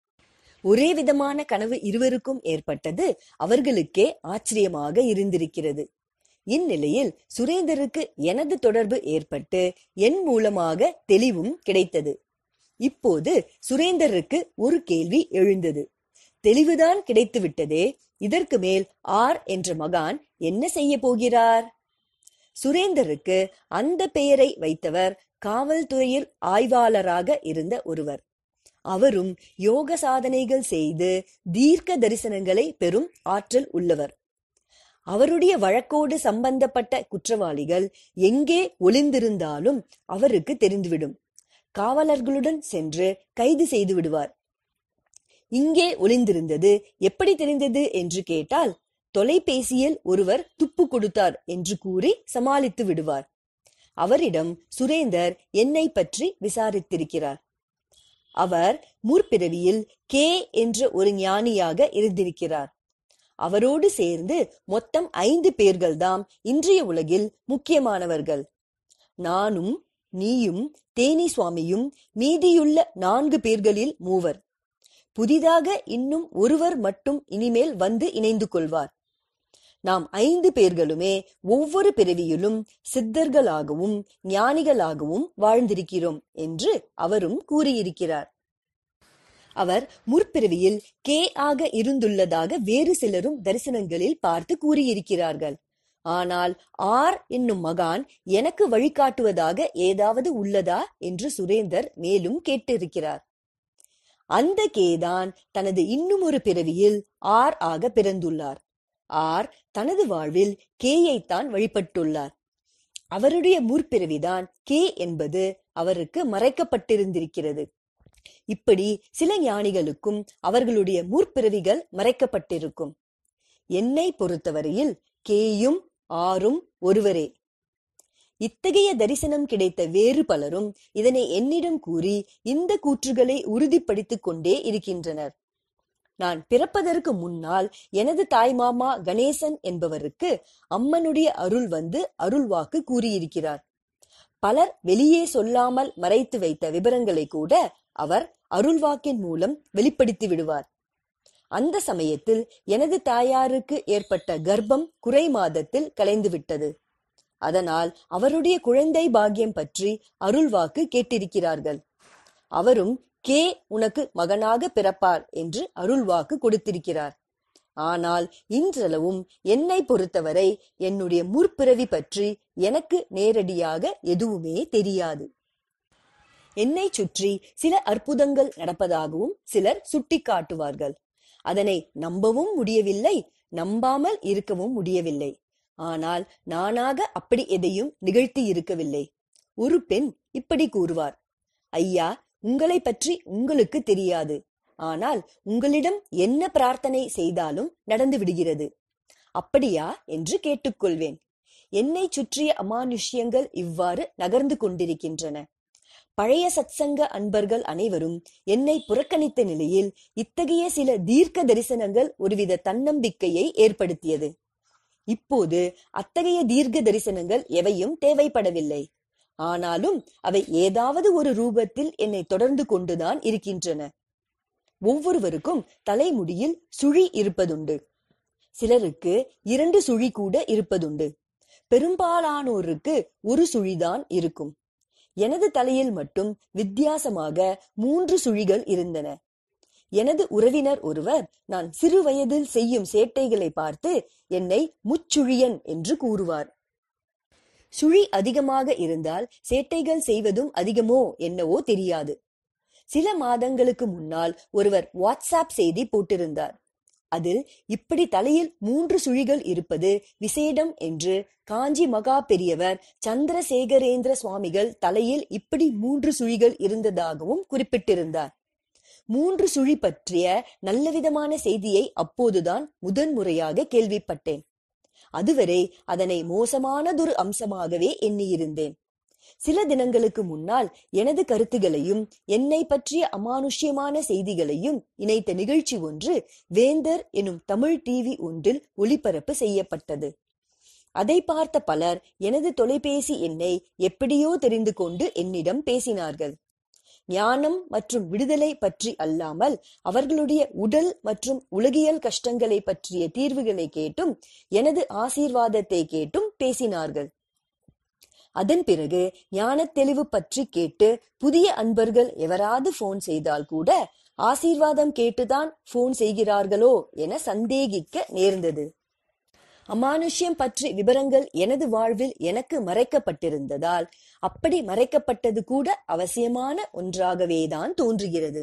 ஒரே விதமான கனவு இருவருக்கும் ஏற்பட்டது அவர்களுக்கே ஆச்சரியமாக இருந்திருக்கிறது இந்நிலையில் சுரேந்தருக்கு எனது தொடர்பு ஏற்பட்டு என் மூலமாக தெளிவும் கிடைத்தது இப்போது சுரேந்தருக்கு ஒரு கேள்வி எழுந்தது தெளிவுதான் கிடைத்து விட்டதே இதற்கு மேல் ஆர் என்ற மகான் என்ன செய்ய போகிறார் சுரேந்தருக்கு அந்த பெயரை வைத்தவர் காவல்துறையில் ஆய்வாளராக இருந்த ஒருவர் அவரும் யோக சாதனைகள் செய்து தீர்க்க தரிசனங்களை பெறும் ஆற்றல் உள்ளவர் அவருடைய வழக்கோடு சம்பந்தப்பட்ட குற்றவாளிகள் எங்கே ஒளிந்திருந்தாலும் அவருக்கு தெரிந்துவிடும் காவலர்களுடன் சென்று கைது செய்து விடுவார் இங்கே ஒளிந்திருந்தது எப்படி தெரிந்தது என்று கேட்டால் தொலைபேசியில் ஒருவர் துப்பு கொடுத்தார் என்று கூறி சமாளித்து விடுவார் அவரிடம் சுரேந்தர் என்னை பற்றி விசாரித்திருக்கிறார் அவர் முற்பிறவியில் கே என்ற ஒரு ஞானியாக இருந்திருக்கிறார் அவரோடு சேர்ந்து மொத்தம் ஐந்து பேர்கள்தாம் இன்றைய உலகில் முக்கியமானவர்கள் நானும் நீயும் தேனி சுவாமியும் மீதியுள்ள நான்கு பேர்களில் மூவர் புதிதாக இன்னும் ஒருவர் மட்டும் இனிமேல் வந்து இணைந்து கொள்வார் நாம் ஐந்து பேர்களுமே ஒவ்வொரு பிறவியிலும் சித்தர்களாகவும் ஞானிகளாகவும் வாழ்ந்திருக்கிறோம் என்று அவரும் கூறியிருக்கிறார் அவர் முற்பிறவியில் கே ஆக இருந்துள்ளதாக வேறு சிலரும் தரிசனங்களில் பார்த்து கூறியிருக்கிறார்கள் ஆனால் ஆர் என்னும் மகான் எனக்கு வழிகாட்டுவதாக ஏதாவது உள்ளதா என்று சுரேந்தர் மேலும் கேட்டிருக்கிறார் அந்த கேதான் தனது இன்னும் ஒரு பிறவியில் ஆர் ஆக பிறந்துள்ளார் ஆர் தனது வாழ்வில் கேயைத்தான் வழிபட்டுள்ளார் அவருடைய முற்பிறவிதான் கே என்பது அவருக்கு மறைக்கப்பட்டிருந்திருக்கிறது இப்படி சில ஞானிகளுக்கும் அவர்களுடைய முற்பிறவிகள் மறைக்கப்பட்டிருக்கும் என்னை பொறுத்தவரையில் கேயும் ஆரும் ஒருவரே இத்தகைய தரிசனம் கிடைத்த வேறு பலரும் இதனை என்னிடம் கூறி இந்த கூற்றுகளை உறுதிப்படுத்திக் கொண்டே இருக்கின்றனர் நான் பிறப்பதற்கு முன்னால் எனது தாய்மாமா கணேசன் என்பவருக்கு அம்மனுடைய அருள் வந்து அருள்வாக்கு கூறியிருக்கிறார் பலர் வெளியே சொல்லாமல் மறைத்து வைத்த விவரங்களை கூட அவர் அருள்வாக்கின் மூலம் வெளிப்படுத்தி விடுவார் அந்த சமயத்தில் எனது தாயாருக்கு ஏற்பட்ட கர்ப்பம் குறை மாதத்தில் கலைந்து விட்டது அதனால் அவருடைய குழந்தை பாக்கியம் பற்றி அருள்வாக்கு கேட்டிருக்கிறார்கள் அவரும் கே உனக்கு மகனாக பிறப்பார் என்று அருள்வாக்கு கொடுத்திருக்கிறார் ஆனால் இன்றளவும் என்னை பொறுத்தவரை என்னுடைய முற்பிறவி பற்றி எனக்கு நேரடியாக எதுவுமே தெரியாது என்னை சுற்றி சில அற்புதங்கள் நடப்பதாகவும் சிலர் சுட்டிக்காட்டுவார்கள் அதனை நம்பவும் முடியவில்லை நம்பாமல் இருக்கவும் முடியவில்லை ஆனால் நானாக அப்படி எதையும் நிகழ்த்தி இருக்கவில்லை ஒரு பெண் இப்படி கூறுவார் ஐயா உங்களை பற்றி உங்களுக்கு தெரியாது ஆனால் உங்களிடம் என்ன பிரார்த்தனை செய்தாலும் நடந்து விடுகிறது அப்படியா என்று கேட்டுக்கொள்வேன் என்னை சுற்றிய அமானுஷ்யங்கள் இவ்வாறு நகர்ந்து கொண்டிருக்கின்றன பழைய சத்சங்க அன்பர்கள் அனைவரும் என்னை புறக்கணித்த நிலையில் இத்தகைய சில தீர்க்க தரிசனங்கள் ஒருவித தன்னம்பிக்கையை ஏற்படுத்தியது இப்போது அத்தகைய தீர்க்க தரிசனங்கள் எவையும் தேவைப்படவில்லை ஆனாலும் அவை ஏதாவது ஒரு ரூபத்தில் என்னை தொடர்ந்து கொண்டுதான் இருக்கின்றன ஒவ்வொருவருக்கும் தலைமுடியில் சுழி இருப்பதுண்டு சிலருக்கு இரண்டு சுழி கூட இருப்பதுண்டு பெரும்பாலானோருக்கு ஒரு சுழிதான் இருக்கும் எனது தலையில் மட்டும் வித்தியாசமாக மூன்று சுழிகள் இருந்தன எனது உறவினர் ஒருவர் நான் சிறு வயதில் செய்யும் சேட்டைகளை பார்த்து என்னை முச்சுழியன் என்று கூறுவார் சுழி அதிகமாக இருந்தால் சேட்டைகள் செய்வதும் அதிகமோ என்னவோ தெரியாது சில மாதங்களுக்கு முன்னால் ஒருவர் வாட்ஸ்அப் செய்தி போட்டிருந்தார் அதில் இப்படி தலையில் மூன்று சுழிகள் இருப்பது விசேடம் என்று காஞ்சி மகா பெரியவர் சந்திரசேகரேந்திர சுவாமிகள் தலையில் இப்படி மூன்று சுழிகள் இருந்ததாகவும் குறிப்பிட்டிருந்தார் மூன்று சுழி பற்றிய நல்லவிதமான செய்தியை அப்போதுதான் முதன்முறையாக கேள்விப்பட்டேன் அதுவரை அதனை மோசமானதொரு அம்சமாகவே எண்ணியிருந்தேன் சில தினங்களுக்கு முன்னால் எனது கருத்துகளையும் என்னை பற்றிய அமானுஷ்யமான செய்திகளையும் இணைத்த நிகழ்ச்சி ஒன்று வேந்தர் எனும் தமிழ் டிவி ஒன்றில் ஒளிபரப்பு செய்யப்பட்டது அதை பார்த்த பலர் எனது தொலைபேசி எண்ணை எப்படியோ தெரிந்து கொண்டு என்னிடம் பேசினார்கள் ஞானம் மற்றும் விடுதலை பற்றி அல்லாமல் அவர்களுடைய உடல் மற்றும் உலகியல் கஷ்டங்களை பற்றிய தீர்வுகளை கேட்டும் எனது ஆசீர்வாதத்தை கேட்டும் பேசினார்கள் அதன் பிறகு ஞானத் தெளிவு பற்றி கேட்டு புதிய அன்பர்கள் எவராது போன் செய்தால் கூட ஆசீர்வாதம் கேட்டுதான் போன் செய்கிறார்களோ என சந்தேகிக்க நேர்ந்தது அமானுஷ்யம் பற்றி விவரங்கள் எனது வாழ்வில் எனக்கு மறைக்கப்பட்டிருந்ததால் அப்படி மறைக்கப்பட்டது கூட அவசியமான ஒன்றாகவேதான் தோன்றுகிறது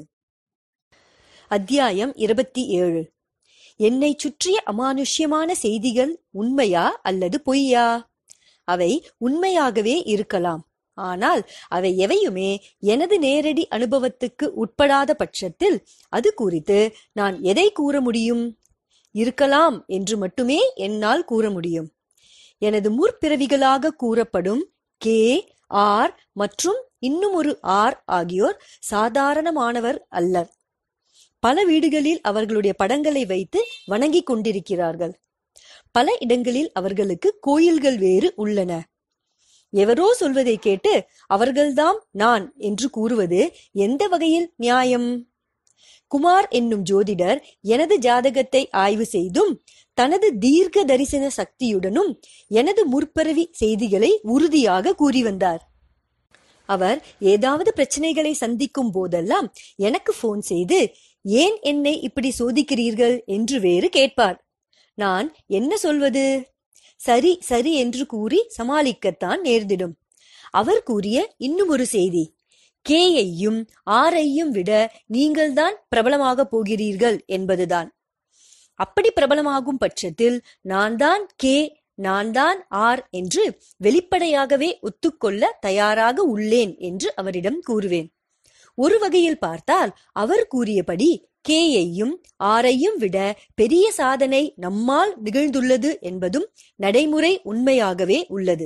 அத்தியாயம் இருபத்தி ஏழு என்னை சுற்றிய அமானுஷ்யமான செய்திகள் உண்மையா அல்லது பொய்யா அவை உண்மையாகவே இருக்கலாம் ஆனால் அவை எவையுமே எனது நேரடி அனுபவத்துக்கு உட்படாத பட்சத்தில் அது குறித்து நான் எதை கூற முடியும் இருக்கலாம் என்று மட்டுமே என்னால் கூற முடியும் எனது முற்பிறவிகளாக கூறப்படும் கே ஆர் மற்றும் இன்னும் ஒரு ஆர் ஆகியோர் சாதாரணமானவர் அல்லர் பல வீடுகளில் அவர்களுடைய படங்களை வைத்து வணங்கிக் கொண்டிருக்கிறார்கள் பல இடங்களில் அவர்களுக்கு கோயில்கள் வேறு உள்ளன எவரோ சொல்வதை கேட்டு அவர்கள்தாம் நான் என்று கூறுவது எந்த வகையில் நியாயம் குமார் என்னும் ஜோதிடர் எனது ஜாதகத்தை ஆய்வு செய்தும் தனது தீர்க்க தரிசன சக்தியுடனும் எனது முற்பிறவி செய்திகளை உறுதியாக கூறி வந்தார் அவர் ஏதாவது பிரச்சனைகளை சந்திக்கும் போதெல்லாம் எனக்கு போன் செய்து ஏன் என்னை இப்படி சோதிக்கிறீர்கள் என்று வேறு கேட்பார் நான் என்ன சொல்வது சரி சரி என்று கூறி சமாளிக்கத்தான் நேர்ந்திடும் அவர் கூறிய இன்னும் ஒரு செய்தி கேயையும் ஆரையும் விட நீங்கள்தான் பிரபலமாக போகிறீர்கள் என்பதுதான் அப்படி பிரபலமாகும் பட்சத்தில் நான் தான் கே நான் தான் ஆர் என்று வெளிப்படையாகவே ஒத்துக்கொள்ள தயாராக உள்ளேன் என்று அவரிடம் கூறுவேன் ஒரு வகையில் பார்த்தால் அவர் கூறியபடி கேயையும் ஆரையும் விட பெரிய சாதனை நம்மால் நிகழ்ந்துள்ளது என்பதும் நடைமுறை உண்மையாகவே உள்ளது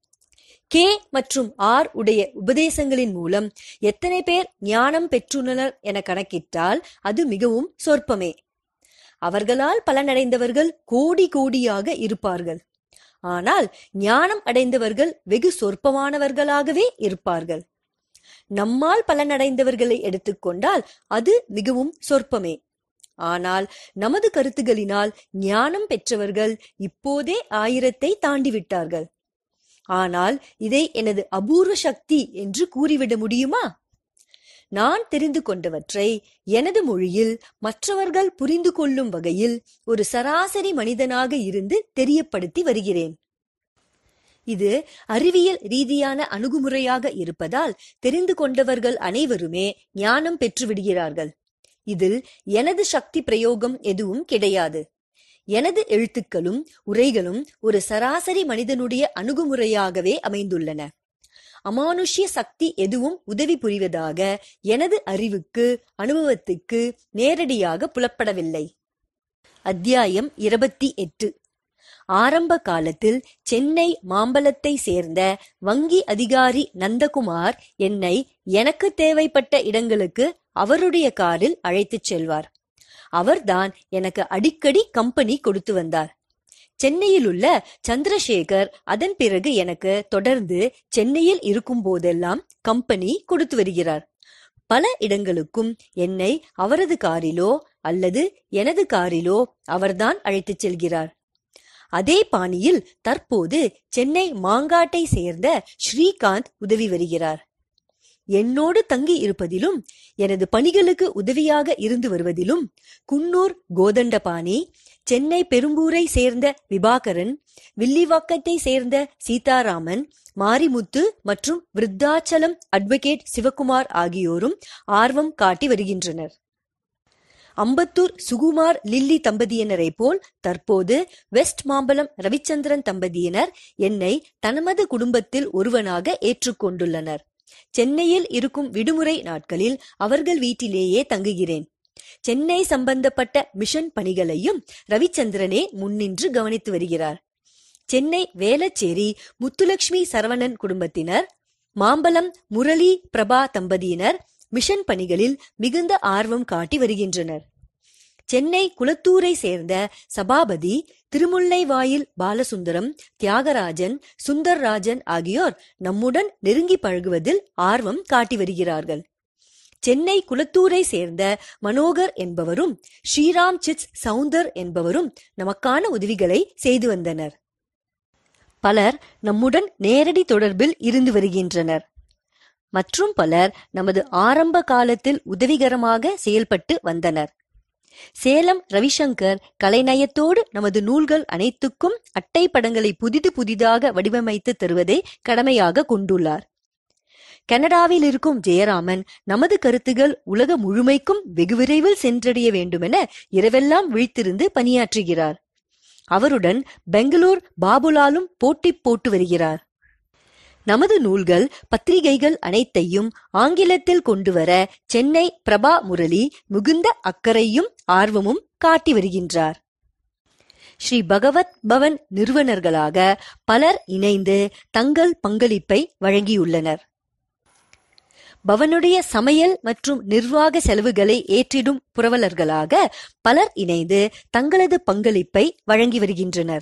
கே மற்றும் ஆர் உடைய உபதேசங்களின் மூலம் எத்தனை பேர் ஞானம் பெற்றுள்ளனர் என கணக்கிட்டால் அது மிகவும் சொற்பமே அவர்களால் பலனடைந்தவர்கள் கோடி கோடியாக இருப்பார்கள் ஆனால் ஞானம் அடைந்தவர்கள் வெகு சொற்பமானவர்களாகவே இருப்பார்கள் நம்மால் பலனடைந்தவர்களை எடுத்துக்கொண்டால் அது மிகவும் சொற்பமே ஆனால் நமது கருத்துகளினால் ஞானம் பெற்றவர்கள் இப்போதே ஆயிரத்தை தாண்டிவிட்டார்கள் ஆனால் இதை எனது அபூர்வ சக்தி என்று கூறிவிட முடியுமா நான் தெரிந்து கொண்டவற்றை எனது மொழியில் மற்றவர்கள் புரிந்து கொள்ளும் வகையில் ஒரு சராசரி மனிதனாக இருந்து தெரியப்படுத்தி வருகிறேன் இது அறிவியல் ரீதியான அணுகுமுறையாக இருப்பதால் தெரிந்து கொண்டவர்கள் அனைவருமே ஞானம் பெற்று விடுகிறார்கள் இதில் எனது சக்தி பிரயோகம் எதுவும் கிடையாது எனது எழுத்துக்களும் உரைகளும் ஒரு சராசரி மனிதனுடைய அணுகுமுறையாகவே அமைந்துள்ளன அமானுஷ்ய சக்தி எதுவும் உதவி புரிவதாக எனது அறிவுக்கு அனுபவத்துக்கு நேரடியாக புலப்படவில்லை அத்தியாயம் இருபத்தி எட்டு ஆரம்ப காலத்தில் சென்னை மாம்பலத்தை சேர்ந்த வங்கி அதிகாரி நந்தகுமார் என்னை எனக்கு தேவைப்பட்ட இடங்களுக்கு அவருடைய காரில் அழைத்துச் செல்வார் அவர்தான் எனக்கு அடிக்கடி கம்பெனி கொடுத்து வந்தார் சென்னையில் உள்ள சந்திரசேகர் அதன் பிறகு எனக்கு தொடர்ந்து சென்னையில் இருக்கும் போதெல்லாம் கம்பெனி கொடுத்து வருகிறார் பல இடங்களுக்கும் என்னை அவரது காரிலோ அல்லது எனது காரிலோ அவர்தான் அழைத்துச் செல்கிறார் அதே பாணியில் தற்போது சென்னை மாங்காட்டை சேர்ந்த ஸ்ரீகாந்த் உதவி வருகிறார் என்னோடு தங்கி இருப்பதிலும் எனது பணிகளுக்கு உதவியாக இருந்து வருவதிலும் குன்னூர் கோதண்டபாணி சென்னை பெரும்பூரை சேர்ந்த விபாகரன் வில்லிவாக்கத்தை சேர்ந்த சீதாராமன் மாரிமுத்து மற்றும் விருத்தாச்சலம் அட்வொகேட் சிவகுமார் ஆகியோரும் ஆர்வம் காட்டி வருகின்றனர் அம்பத்தூர் சுகுமார் லில்லி தம்பதியினரை போல் தற்போது வெஸ்ட் மாம்பலம் ரவிச்சந்திரன் தம்பதியினர் என்னை தனமது குடும்பத்தில் ஒருவனாக ஏற்றுக்கொண்டுள்ளனர் சென்னையில் இருக்கும் விடுமுறை நாட்களில் அவர்கள் வீட்டிலேயே தங்குகிறேன் சென்னை சம்பந்தப்பட்ட மிஷன் பணிகளையும் ரவிச்சந்திரனே முன்னின்று கவனித்து வருகிறார் சென்னை வேளச்சேரி முத்துலட்சுமி சரவணன் குடும்பத்தினர் மாம்பலம் முரளி பிரபா தம்பதியினர் மிஷன் பணிகளில் மிகுந்த ஆர்வம் காட்டி வருகின்றனர் சென்னை குளத்தூரை சேர்ந்த சபாபதி திருமுல்லைவாயில் பாலசுந்தரம் தியாகராஜன் சுந்தர்ராஜன் ஆகியோர் நம்முடன் நெருங்கி பழகுவதில் ஆர்வம் காட்டி வருகிறார்கள் சென்னை குளத்தூரை சேர்ந்த மனோகர் என்பவரும் ஸ்ரீராம் சிட்ஸ் சவுந்தர் என்பவரும் நமக்கான உதவிகளை செய்து வந்தனர் பலர் நம்முடன் நேரடி தொடர்பில் இருந்து வருகின்றனர் மற்றும் பலர் நமது ஆரம்ப காலத்தில் உதவிகரமாக செயல்பட்டு வந்தனர் சேலம் ரவிசங்கர் கலைநயத்தோடு நமது நூல்கள் அனைத்துக்கும் அட்டை படங்களை புதிது புதிதாக வடிவமைத்து தருவதை கடமையாக கொண்டுள்ளார் கனடாவில் இருக்கும் ஜெயராமன் நமது கருத்துகள் உலக முழுமைக்கும் வெகு விரைவில் சென்றடைய வேண்டுமென இரவெல்லாம் விழித்திருந்து பணியாற்றுகிறார் அவருடன் பெங்களூர் பாபுலாலும் போட்டி போட்டு வருகிறார் நமது நூல்கள் பத்திரிகைகள் அனைத்தையும் ஆங்கிலத்தில் கொண்டு வர சென்னை பிரபா முரளி மிகுந்த அக்கறையும் ஆர்வமும் காட்டி வருகின்றார் ஸ்ரீ பகவத் பவன் நிறுவனர்களாக பலர் இணைந்து தங்கள் பங்களிப்பை வழங்கியுள்ளனர் பவனுடைய சமையல் மற்றும் நிர்வாக செலவுகளை ஏற்றிடும் புரவலர்களாக பலர் இணைந்து தங்களது பங்களிப்பை வழங்கி வருகின்றனர்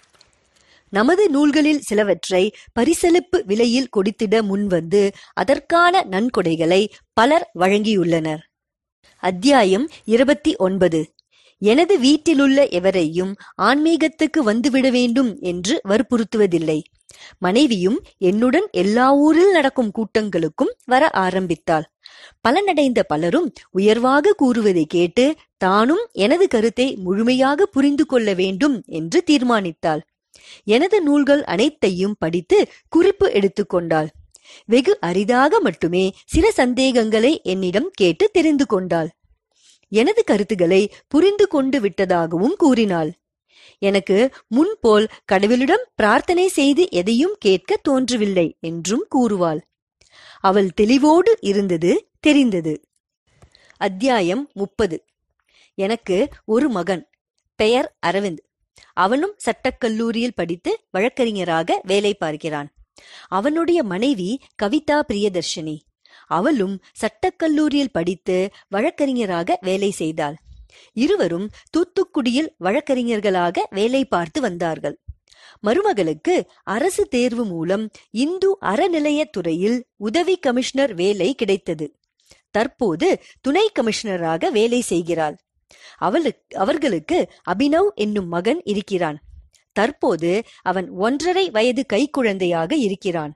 நமது நூல்களில் சிலவற்றை பரிசளிப்பு விலையில் கொடுத்திட முன்வந்து அதற்கான நன்கொடைகளை பலர் வழங்கியுள்ளனர் அத்தியாயம் இருபத்தி ஒன்பது எனது வீட்டிலுள்ள எவரையும் ஆன்மீகத்துக்கு வந்துவிட வேண்டும் என்று வற்புறுத்துவதில்லை மனைவியும் என்னுடன் எல்லா ஊரில் நடக்கும் கூட்டங்களுக்கும் வர ஆரம்பித்தாள் பலனடைந்த பலரும் உயர்வாக கூறுவதை கேட்டு தானும் எனது கருத்தை முழுமையாக புரிந்து கொள்ள வேண்டும் என்று தீர்மானித்தாள் எனது நூல்கள் அனைத்தையும் படித்து குறிப்பு எடுத்துக்கொண்டாள் வெகு அரிதாக மட்டுமே சில சந்தேகங்களை என்னிடம் கேட்டு தெரிந்து கொண்டாள் எனது கருத்துக்களை புரிந்து கொண்டு விட்டதாகவும் கூறினாள் எனக்கு முன்போல் கடவுளிடம் பிரார்த்தனை செய்து எதையும் கேட்க தோன்றவில்லை என்றும் கூறுவாள் அவள் தெளிவோடு இருந்தது தெரிந்தது அத்தியாயம் முப்பது எனக்கு ஒரு மகன் பெயர் அரவிந்த் அவனும் சட்டக்கல்லூரியில் படித்து வழக்கறிஞராக வேலை பார்க்கிறான் அவனுடைய மனைவி கவிதா பிரியதர்ஷினி அவளும் சட்டக்கல்லூரியில் படித்து வழக்கறிஞராக வேலை செய்தாள் இருவரும் தூத்துக்குடியில் வழக்கறிஞர்களாக வேலை பார்த்து வந்தார்கள் மருமகளுக்கு அரசு தேர்வு மூலம் இந்து அறநிலையத் துறையில் உதவி கமிஷனர் வேலை கிடைத்தது தற்போது துணை கமிஷனராக வேலை செய்கிறாள் அவளுக்கு அவர்களுக்கு அபினவ் என்னும் மகன் இருக்கிறான் தற்போது அவன் ஒன்றரை வயது கைக்குழந்தையாக இருக்கிறான்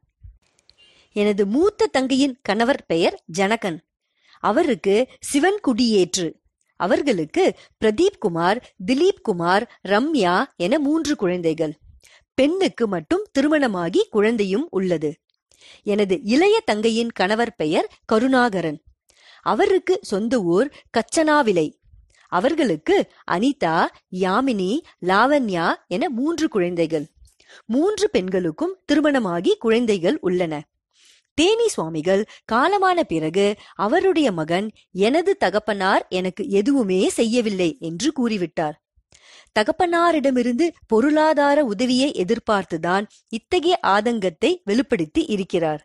எனது மூத்த தங்கையின் கணவர் பெயர் ஜனகன் அவருக்கு சிவன் குடியேற்று அவர்களுக்கு பிரதீப் குமார் திலீப் குமார் ரம்யா என மூன்று குழந்தைகள் பெண்ணுக்கு மட்டும் திருமணமாகி குழந்தையும் உள்ளது எனது இளைய தங்கையின் கணவர் பெயர் கருணாகரன் அவருக்கு சொந்த ஊர் கச்சனாவிலை அவர்களுக்கு அனிதா யாமினி லாவண்யா என மூன்று குழந்தைகள் மூன்று பெண்களுக்கும் திருமணமாகி குழந்தைகள் உள்ளன தேனி சுவாமிகள் காலமான பிறகு அவருடைய மகன் எனது தகப்பனார் எனக்கு எதுவுமே செய்யவில்லை என்று கூறிவிட்டார் தகப்பனாரிடமிருந்து பொருளாதார உதவியை எதிர்பார்த்துதான் இத்தகைய ஆதங்கத்தை வெளிப்படுத்தி இருக்கிறார்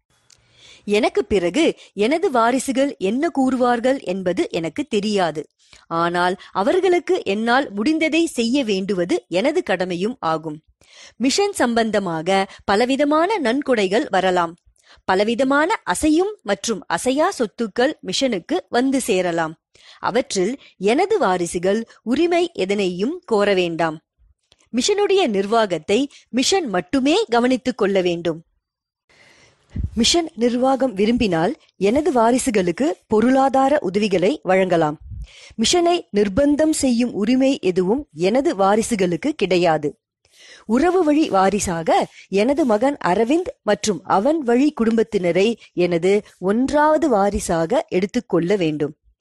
எனக்கு பிறகு எனது வாரிசுகள் என்ன கூறுவார்கள் என்பது எனக்கு தெரியாது ஆனால் அவர்களுக்கு என்னால் முடிந்ததை செய்ய வேண்டுவது எனது கடமையும் ஆகும் மிஷன் சம்பந்தமாக பலவிதமான நன்கொடைகள் வரலாம் பலவிதமான அசையும் மற்றும் அசையா சொத்துக்கள் மிஷனுக்கு வந்து சேரலாம் அவற்றில் எனது வாரிசுகள் உரிமை எதனையும் கோர வேண்டாம் மிஷனுடைய நிர்வாகத்தை மிஷன் மட்டுமே கவனித்துக் கொள்ள வேண்டும் மிஷன் நிர்வாகம் விரும்பினால் எனது வாரிசுகளுக்கு பொருளாதார உதவிகளை வழங்கலாம் மிஷனை நிர்பந்தம் செய்யும் உரிமை எதுவும் எனது வாரிசுகளுக்கு கிடையாது உறவு வழி வாரிசாக எனது மகன் அரவிந்த் மற்றும் அவன் வழி குடும்பத்தினரை எனது ஒன்றாவது வாரிசாக எடுத்துக்கொள்ள வேண்டும்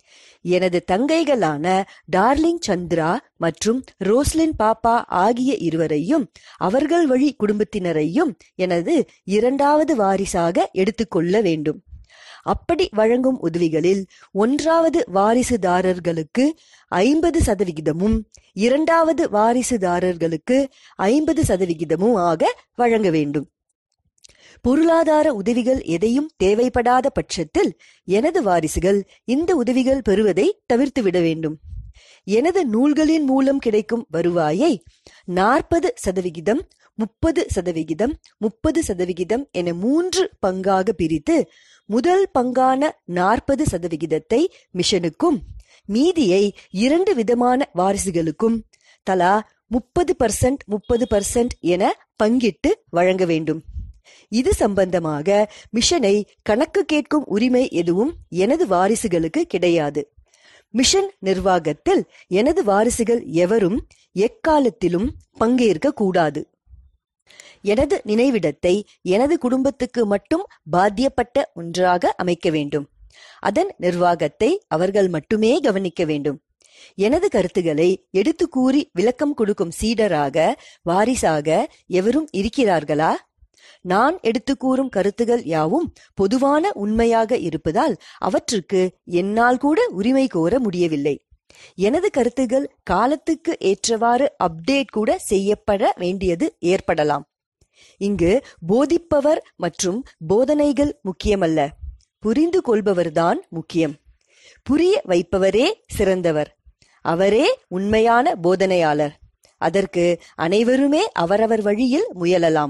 எனது தங்கைகளான டார்லிங் சந்திரா மற்றும் ரோஸ்லின் பாப்பா ஆகிய இருவரையும் அவர்கள் வழி குடும்பத்தினரையும் எனது இரண்டாவது வாரிசாக எடுத்துக்கொள்ள வேண்டும் அப்படி வழங்கும் உதவிகளில் ஒன்றாவது வாரிசுதாரர்களுக்கு ஐம்பது சதவிகிதமும் இரண்டாவது வாரிசுதாரர்களுக்கு ஐம்பது சதவிகிதமும் ஆக வழங்க வேண்டும் பொருளாதார உதவிகள் எதையும் தேவைப்படாத பட்சத்தில் எனது வாரிசுகள் இந்த உதவிகள் பெறுவதை தவிர்த்துவிட வேண்டும் எனது நூல்களின் மூலம் கிடைக்கும் வருவாயை நாற்பது சதவிகிதம் முப்பது சதவிகிதம் முப்பது சதவிகிதம் என மூன்று பங்காக பிரித்து முதல் பங்கான நாற்பது சதவிகிதத்தை மிஷனுக்கும் மீதியை இரண்டு விதமான வாரிசுகளுக்கும் தலா முப்பது பர்சன்ட் முப்பது பர்சன்ட் என பங்கிட்டு வழங்க வேண்டும் இது சம்பந்தமாக மிஷனை கணக்கு கேட்கும் உரிமை எதுவும் எனது வாரிசுகளுக்கு கிடையாது மிஷன் நிர்வாகத்தில் எனது வாரிசுகள் எவரும் எக்காலத்திலும் பங்கேற்க கூடாது எனது நினைவிடத்தை எனது குடும்பத்துக்கு மட்டும் பாத்தியப்பட்ட ஒன்றாக அமைக்க வேண்டும் அதன் நிர்வாகத்தை அவர்கள் மட்டுமே கவனிக்க வேண்டும் எனது கருத்துக்களை எடுத்து கூறி விளக்கம் கொடுக்கும் சீடராக வாரிசாக எவரும் இருக்கிறார்களா நான் எடுத்து கூறும் கருத்துகள் யாவும் பொதுவான உண்மையாக இருப்பதால் அவற்றுக்கு என்னால் கூட உரிமை கோர முடியவில்லை எனது கருத்துகள் காலத்துக்கு ஏற்றவாறு அப்டேட் கூட செய்யப்பட வேண்டியது ஏற்படலாம் இங்கு போதிப்பவர் மற்றும் போதனைகள் முக்கியமல்ல புரிந்து கொள்பவர்தான் முக்கியம் புரிய வைப்பவரே சிறந்தவர் அவரே உண்மையான போதனையாளர் அதற்கு அனைவருமே அவரவர் வழியில் முயலலாம்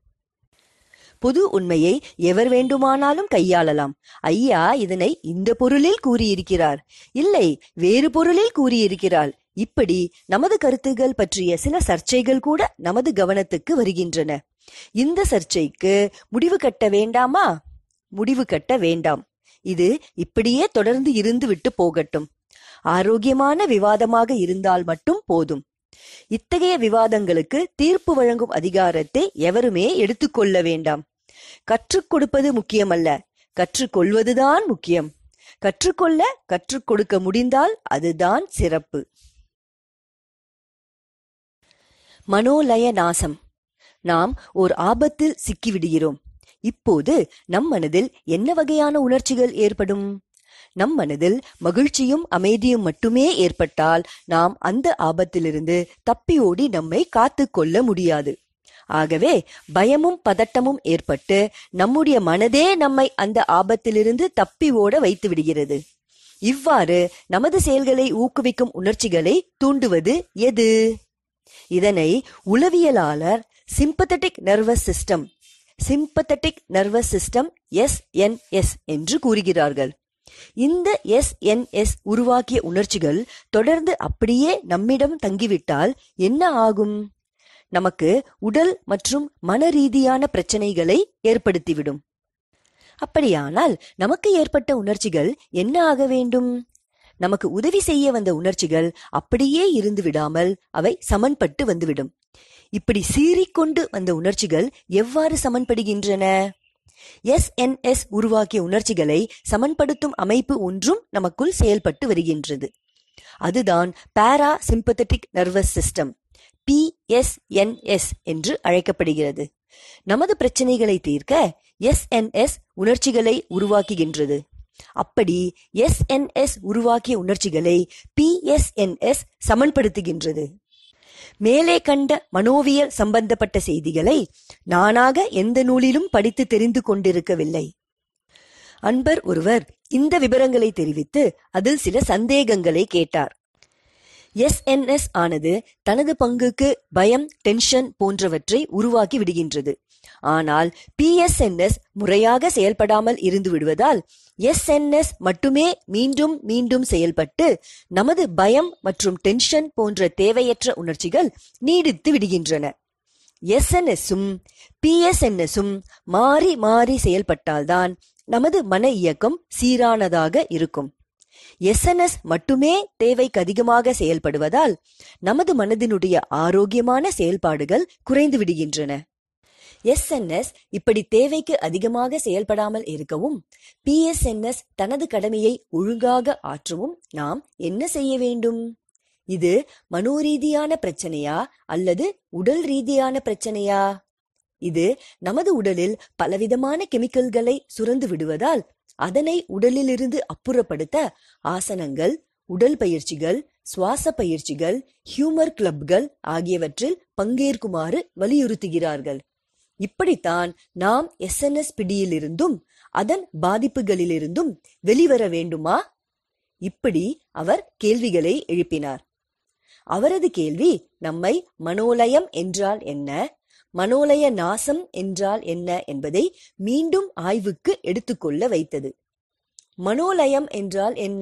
பொது உண்மையை எவர் வேண்டுமானாலும் கையாளலாம் ஐயா இதனை இந்த பொருளில் கூறியிருக்கிறார் இல்லை வேறு பொருளில் கூறியிருக்கிறார் இப்படி நமது கருத்துகள் பற்றிய சில சர்ச்சைகள் கூட நமது கவனத்துக்கு வருகின்றன இந்த சர்ச்சைக்கு முடிவு கட்ட வேண்டாமா முடிவு கட்ட வேண்டாம் இது இப்படியே தொடர்ந்து இருந்து விட்டு போகட்டும் ஆரோக்கியமான விவாதமாக இருந்தால் மட்டும் போதும் இத்தகைய விவாதங்களுக்கு தீர்ப்பு வழங்கும் அதிகாரத்தை எவருமே எடுத்துக்கொள்ள வேண்டாம் கற்றுக் கொடுப்பது முக்கியமல்ல கற்றுக்கொள்வதுதான் முக்கியம் கற்றுக்கொள்ள கற்றுக் கொடுக்க முடிந்தால் அதுதான் சிறப்பு மனோலய நாசம் நாம் ஓர் ஆபத்தில் சிக்கிவிடுகிறோம் இப்போது நம் மனதில் என்ன வகையான உணர்ச்சிகள் ஏற்படும் நம் மனதில் மகிழ்ச்சியும் அமைதியும் மட்டுமே ஏற்பட்டால் நாம் அந்த ஆபத்திலிருந்து தப்பி ஓடி நம்மை காத்து கொள்ள முடியாது ஆகவே பயமும் பதட்டமும் ஏற்பட்டு நம்முடைய மனதே நம்மை அந்த ஆபத்திலிருந்து தப்பி ஓட வைத்து விடுகிறது இவ்வாறு நமது செயல்களை ஊக்குவிக்கும் உணர்ச்சிகளை தூண்டுவது எது இதனை உளவியலாளர் sympathetic nervous system sympathetic nervous system SNS என்று கூறுகிறார்கள் இந்த எஸ்என்எஸ் உருவாக்கிய உணர்ச்சிகள் தொடர்ந்து அப்படியே நம்மிடம் தங்கிவிட்டால் என்ன ஆகும் நமக்கு உடல் மற்றும் மன ரீதியான பிரச்சனைகளை ஏற்படுத்திவிடும் அப்படியானால் நமக்கு ஏற்பட்ட உணர்ச்சிகள் என்ன ஆக வேண்டும் நமக்கு உதவி செய்ய வந்த உணர்ச்சிகள் அப்படியே இருந்து விடாமல் அவை சமன்பட்டு வந்துவிடும் இப்படி சீறிக்கொண்டு வந்த உணர்ச்சிகள் எவ்வாறு சமன்படுகின்றன எஸ்என்எஸ் உருவாக்கிய உணர்ச்சிகளை சமன்படுத்தும் அமைப்பு ஒன்றும் நமக்குள் செயல்பட்டு வருகின்றது அதுதான் para sympathetic nervous system PSNS என்று அழைக்கப்படுகிறது நமது பிரச்சனைகளை தீர்க்க எஸ்என்எஸ் உணர்ச்சிகளை உருவாக்குகின்றது அப்படி எஸ்என்எஸ் உருவாக்கிய உணர்ச்சிகளை பிஎஸ்என்எஸ் சமன்படுத்துகின்றது மேலே கண்ட மனோவியல் சம்பந்தப்பட்ட செய்திகளை நானாக எந்த நூலிலும் படித்து தெரிந்து கொண்டிருக்கவில்லை அன்பர் ஒருவர் இந்த விவரங்களை தெரிவித்து அதில் சில சந்தேகங்களை கேட்டார் எஸ்என்எஸ் ஆனது தனது பங்குக்கு பயம் டென்ஷன் போன்றவற்றை உருவாக்கி விடுகின்றது ஆனால் பிஎஸ்என்எஸ் முறையாக செயல்படாமல் இருந்து விடுவதால் எஸ்என்எஸ் மட்டுமே மீண்டும் மீண்டும் செயல்பட்டு நமது பயம் மற்றும் டென்ஷன் போன்ற தேவையற்ற உணர்ச்சிகள் நீடித்து விடுகின்றன எஸ்என்எஸும் பிஎஸ்என்எஸும் மாறி மாறி செயல்பட்டால்தான் நமது மன இயக்கம் சீரானதாக இருக்கும் எஸ்என்எஸ் மட்டுமே தேவைக்கு அதிகமாக செயல்படுவதால் நமது மனதினுடைய ஆரோக்கியமான செயல்பாடுகள் குறைந்து விடுகின்றன எஸ்என்எஸ் இப்படி தேவைக்கு அதிகமாக செயல்படாமல் இருக்கவும் பிஎஸ்என்எஸ் தனது கடமையை ஒழுங்காக ஆற்றவும் நாம் என்ன செய்ய வேண்டும் இது மனோரீதியான பிரச்சனையா அல்லது உடல் ரீதியான பிரச்சனையா இது நமது உடலில் பலவிதமான கெமிக்கல்களை சுரந்து விடுவதால் அதனை உடலிலிருந்து அப்புறப்படுத்த ஆசனங்கள் உடல் பயிற்சிகள் சுவாச பயிற்சிகள் ஹியூமர் கிளப்கள் ஆகியவற்றில் பங்கேற்குமாறு வலியுறுத்துகிறார்கள் இப்படித்தான் நாம் எஸ்என்எஸ் பிடியிலிருந்தும் அதன் பாதிப்புகளிலிருந்தும் வெளிவர வேண்டுமா இப்படி அவர் கேள்விகளை எழுப்பினார் அவரது கேள்வி நம்மை மனோலயம் என்றால் என்ன மனோலய நாசம் என்றால் என்ன என்பதை மீண்டும் ஆய்வுக்கு எடுத்துக்கொள்ள வைத்தது மனோலயம் என்றால் என்ன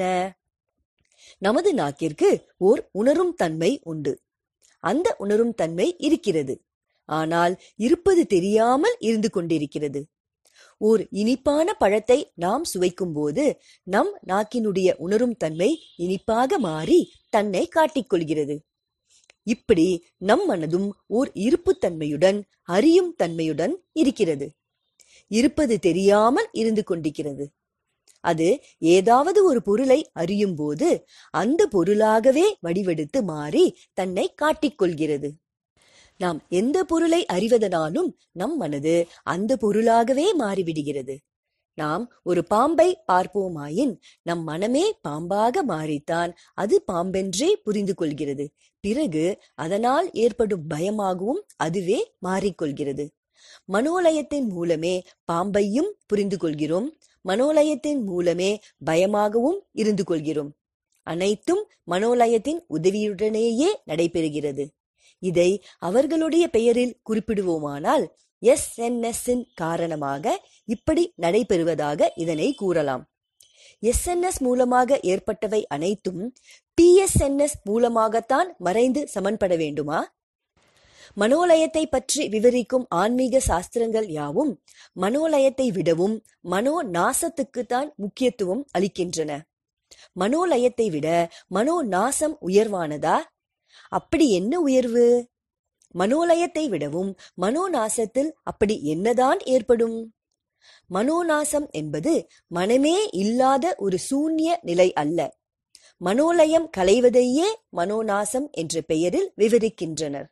நமது நாக்கிற்கு ஓர் உணரும் தன்மை உண்டு அந்த உணரும் தன்மை இருக்கிறது ஆனால் இருப்பது தெரியாமல் இருந்து கொண்டிருக்கிறது ஓர் இனிப்பான பழத்தை நாம் சுவைக்கும்போது நம் நாக்கினுடைய உணரும் தன்மை இனிப்பாக மாறி தன்னை காட்டிக்கொள்கிறது இப்படி நம் மனதும் ஓர் இருப்புத்தன்மையுடன் அறியும் தன்மையுடன் இருக்கிறது இருப்பது தெரியாமல் இருந்து கொண்டிருக்கிறது அது ஏதாவது ஒரு பொருளை அறியும் போது அந்த பொருளாகவே வடிவெடுத்து மாறி தன்னை காட்டிக்கொள்கிறது நாம் எந்த பொருளை அறிவதனாலும் நம் மனது அந்த பொருளாகவே மாறிவிடுகிறது நாம் ஒரு பாம்பை பார்ப்போமாயின் நம் மனமே பாம்பாக மாறித்தான் அது பாம்பென்றே புரிந்து கொள்கிறது பிறகு அதனால் ஏற்படும் பயமாகவும் அதுவே மாறிக்கொள்கிறது மனோலயத்தின் மூலமே பாம்பையும் புரிந்து கொள்கிறோம் மனோலயத்தின் மூலமே பயமாகவும் இருந்து கொள்கிறோம் அனைத்தும் மனோலயத்தின் உதவியுடனேயே நடைபெறுகிறது இதை அவர்களுடைய பெயரில் குறிப்பிடுவோமானால் எஸ் இன் காரணமாக இப்படி நடைபெறுவதாக இதனை கூறலாம் எஸ்என்எஸ் மூலமாக ஏற்பட்டவை அனைத்தும் பிஎஸ்என்எஸ் மூலமாகத்தான் மறைந்து சமன்பட வேண்டுமா மனோலயத்தை பற்றி விவரிக்கும் ஆன்மீக சாஸ்திரங்கள் யாவும் மனோலயத்தை விடவும் மனோ நாசத்துக்குத்தான் முக்கியத்துவம் அளிக்கின்றன மனோலயத்தை விட மனோ நாசம் உயர்வானதா அப்படி என்ன உயர்வு மனோலயத்தை விடவும் மனோநாசத்தில் அப்படி என்னதான் ஏற்படும் மனோநாசம் என்பது மனமே இல்லாத ஒரு சூன்ய நிலை அல்ல மனோலயம் களைவதையே மனோநாசம் என்ற பெயரில் விவரிக்கின்றனர்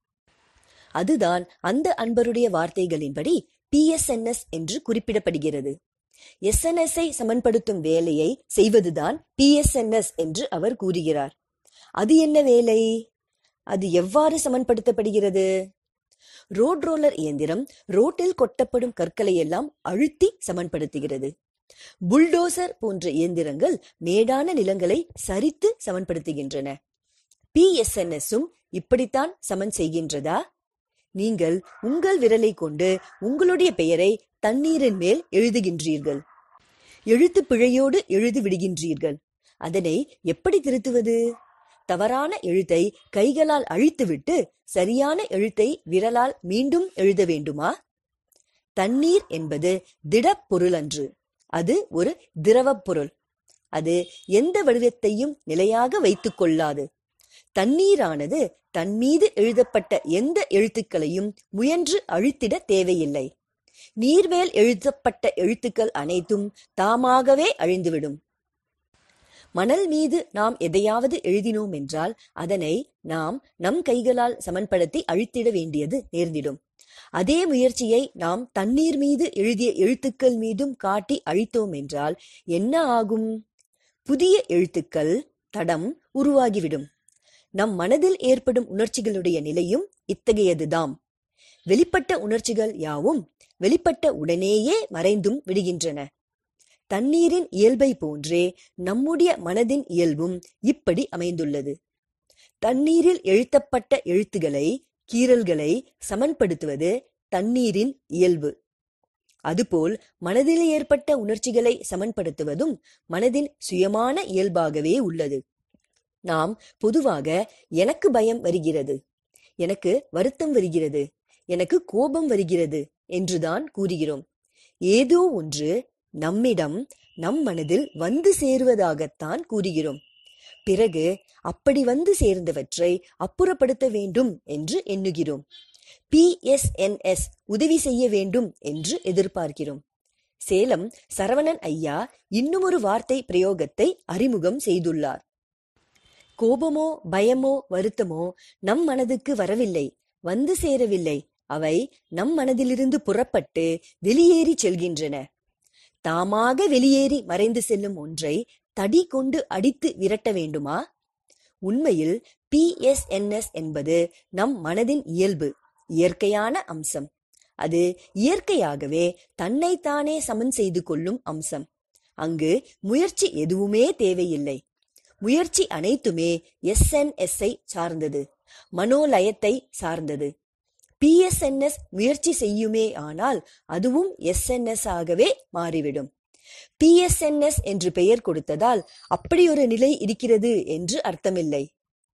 அதுதான் அந்த அன்பருடைய வார்த்தைகளின்படி பிஎஸ்என்எஸ் என்று குறிப்பிடப்படுகிறது எஸ்என்எஸ் ஐ சமன்படுத்தும் வேலையை செய்வதுதான் பிஎஸ்என்எஸ் என்று அவர் கூறுகிறார் அது என்ன வேலை அது எவ்வாறு சமன்படுத்தப்படுகிறது ரோட் ரோலர் இயந்திரம் ரோட்டில் கொட்டப்படும் கற்களை எல்லாம் அழுத்தி சமன்படுத்துகிறது புல்டோசர் போன்ற இயந்திரங்கள் மேடான நிலங்களை சரித்து சமன்படுத்துகின்றன பிஎஸ்என்எஸும் இப்படித்தான் சமன் செய்கின்றதா நீங்கள் உங்கள் விரலை கொண்டு உங்களுடைய பெயரை தண்ணீரின் மேல் எழுதுகின்றீர்கள் எழுத்து பிழையோடு எழுதி விடுகின்றீர்கள் அதனை எப்படி திருத்துவது தவறான எழுத்தை கைகளால் அழித்துவிட்டு சரியான எழுத்தை விரலால் மீண்டும் எழுத வேண்டுமா தண்ணீர் என்பது திடப் பொருள் அன்று அது ஒரு திரவப் பொருள் அது எந்த வடிவத்தையும் நிலையாக வைத்துக் கொள்ளாது தண்ணீரானது தன் மீது எழுதப்பட்ட எந்த எழுத்துக்களையும் முயன்று அழித்திட தேவையில்லை நீர்மேல் எழுதப்பட்ட எழுத்துக்கள் அனைத்தும் தாமாகவே அழிந்துவிடும் மணல் மீது நாம் எதையாவது எழுதினோம் என்றால் அதனை நாம் நம் கைகளால் சமன்படுத்தி அழித்திட வேண்டியது நேர்ந்திடும் அதே முயற்சியை நாம் தண்ணீர் மீது எழுதிய எழுத்துக்கள் மீதும் காட்டி அழித்தோம் என்றால் என்ன ஆகும் புதிய எழுத்துக்கள் தடம் உருவாகிவிடும் நம் மனதில் ஏற்படும் உணர்ச்சிகளுடைய நிலையும் இத்தகையதுதாம் வெளிப்பட்ட உணர்ச்சிகள் யாவும் வெளிப்பட்ட உடனேயே மறைந்தும் விடுகின்றன தண்ணீரின் இயல்பை போன்றே நம்முடைய மனதின் இயல்பும் இப்படி அமைந்துள்ளது தண்ணீரில் எழுத்தப்பட்ட எழுத்துகளை கீறல்களை சமன்படுத்துவது தண்ணீரின் இயல்பு அதுபோல் மனதில் ஏற்பட்ட உணர்ச்சிகளை சமன்படுத்துவதும் மனதின் சுயமான இயல்பாகவே உள்ளது நாம் பொதுவாக எனக்கு பயம் வருகிறது எனக்கு வருத்தம் வருகிறது எனக்கு கோபம் வருகிறது என்றுதான் கூறுகிறோம் ஏதோ ஒன்று நம்மிடம் நம் மனதில் வந்து சேருவதாகத்தான் கூறுகிறோம் பிறகு அப்படி வந்து சேர்ந்தவற்றை அப்புறப்படுத்த வேண்டும் என்று எண்ணுகிறோம் பிஎஸ்என்எஸ் உதவி செய்ய வேண்டும் என்று எதிர்பார்க்கிறோம் சேலம் சரவணன் ஐயா இன்னுமொரு வார்த்தை பிரயோகத்தை அறிமுகம் செய்துள்ளார் கோபமோ பயமோ வருத்தமோ நம் மனதுக்கு வரவில்லை வந்து சேரவில்லை அவை நம் மனதிலிருந்து புறப்பட்டு வெளியேறி செல்கின்றன தாமாக வெளியேறி மறைந்து செல்லும் ஒன்றை தடி கொண்டு அடித்து விரட்ட வேண்டுமா உண்மையில் பிஎஸ்என்எஸ் என்பது நம் மனதின் இயல்பு இயற்கையான அம்சம் அது இயற்கையாகவே தன்னைத்தானே சமன் செய்து கொள்ளும் அம்சம் அங்கு முயற்சி எதுவுமே தேவையில்லை முயற்சி அனைத்துமே எஸ்என்எஸ் ஐ சார்ந்தது மனோலயத்தை சார்ந்தது பிஎஸ்என்எஸ் முயற்சி செய்யுமே ஆனால் அதுவும் எஸ்என்எஸ் ஆகவே மாறிவிடும் பிஎஸ்என்எஸ் என்று பெயர் கொடுத்ததால் அப்படியொரு நிலை இருக்கிறது என்று அர்த்தமில்லை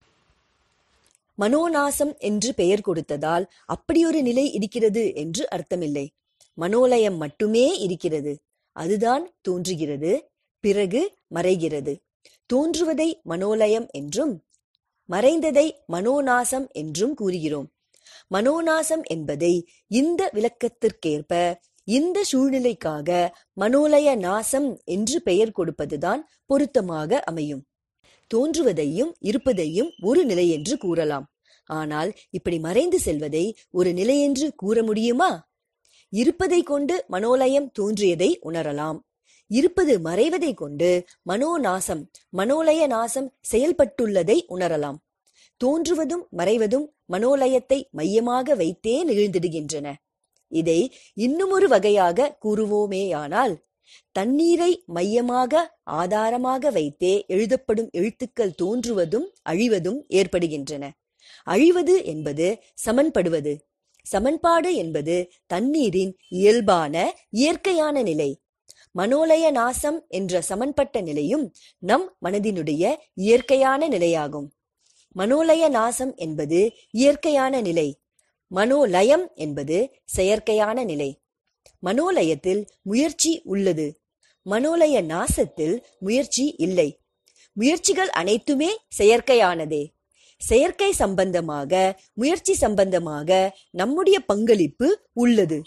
மனோநாசம் என்று பெயர் கொடுத்ததால் அப்படியொரு நிலை இருக்கிறது என்று அர்த்தமில்லை மனோலயம் மட்டுமே இருக்கிறது அதுதான் தோன்றுகிறது பிறகு மறைகிறது தோன்றுவதை மனோலயம் என்றும் மறைந்ததை மனோநாசம் என்றும் கூறுகிறோம் மனோநாசம் என்பதை இந்த விளக்கத்திற்கேற்ப இந்த சூழ்நிலைக்காக மனோலய நாசம் என்று பெயர் கொடுப்பதுதான் பொருத்தமாக அமையும் தோன்றுவதையும் இருப்பதையும் ஒரு நிலை என்று கூறலாம் ஆனால் இப்படி மறைந்து செல்வதை ஒரு நிலை என்று கூற முடியுமா இருப்பதை கொண்டு மனோலயம் தோன்றியதை உணரலாம் இருப்பது மறைவதை கொண்டு மனோநாசம் மனோலய நாசம் செயல்பட்டுள்ளதை உணரலாம் தோன்றுவதும் மறைவதும் மனோலயத்தை மையமாக வைத்தே நிகழ்ந்திடுகின்றன இதை இன்னுமொரு வகையாக கூறுவோமேயானால் தண்ணீரை மையமாக ஆதாரமாக வைத்தே எழுதப்படும் எழுத்துக்கள் தோன்றுவதும் அழிவதும் ஏற்படுகின்றன அழிவது என்பது சமன்படுவது சமன்பாடு என்பது தண்ணீரின் இயல்பான இயற்கையான நிலை மனோலய நாசம் என்ற சமன்பட்ட நிலையும் நம் மனதினுடைய இயற்கையான நிலையாகும் மனோலய நாசம் என்பது இயற்கையான நிலை மனோலயம் என்பது செயற்கையான நிலை மனோலயத்தில் முயற்சி உள்ளது மனோலய நாசத்தில் முயற்சி இல்லை முயற்சிகள் அனைத்துமே செயற்கையானதே செயற்கை சம்பந்தமாக முயற்சி சம்பந்தமாக நம்முடைய பங்களிப்பு உள்ளது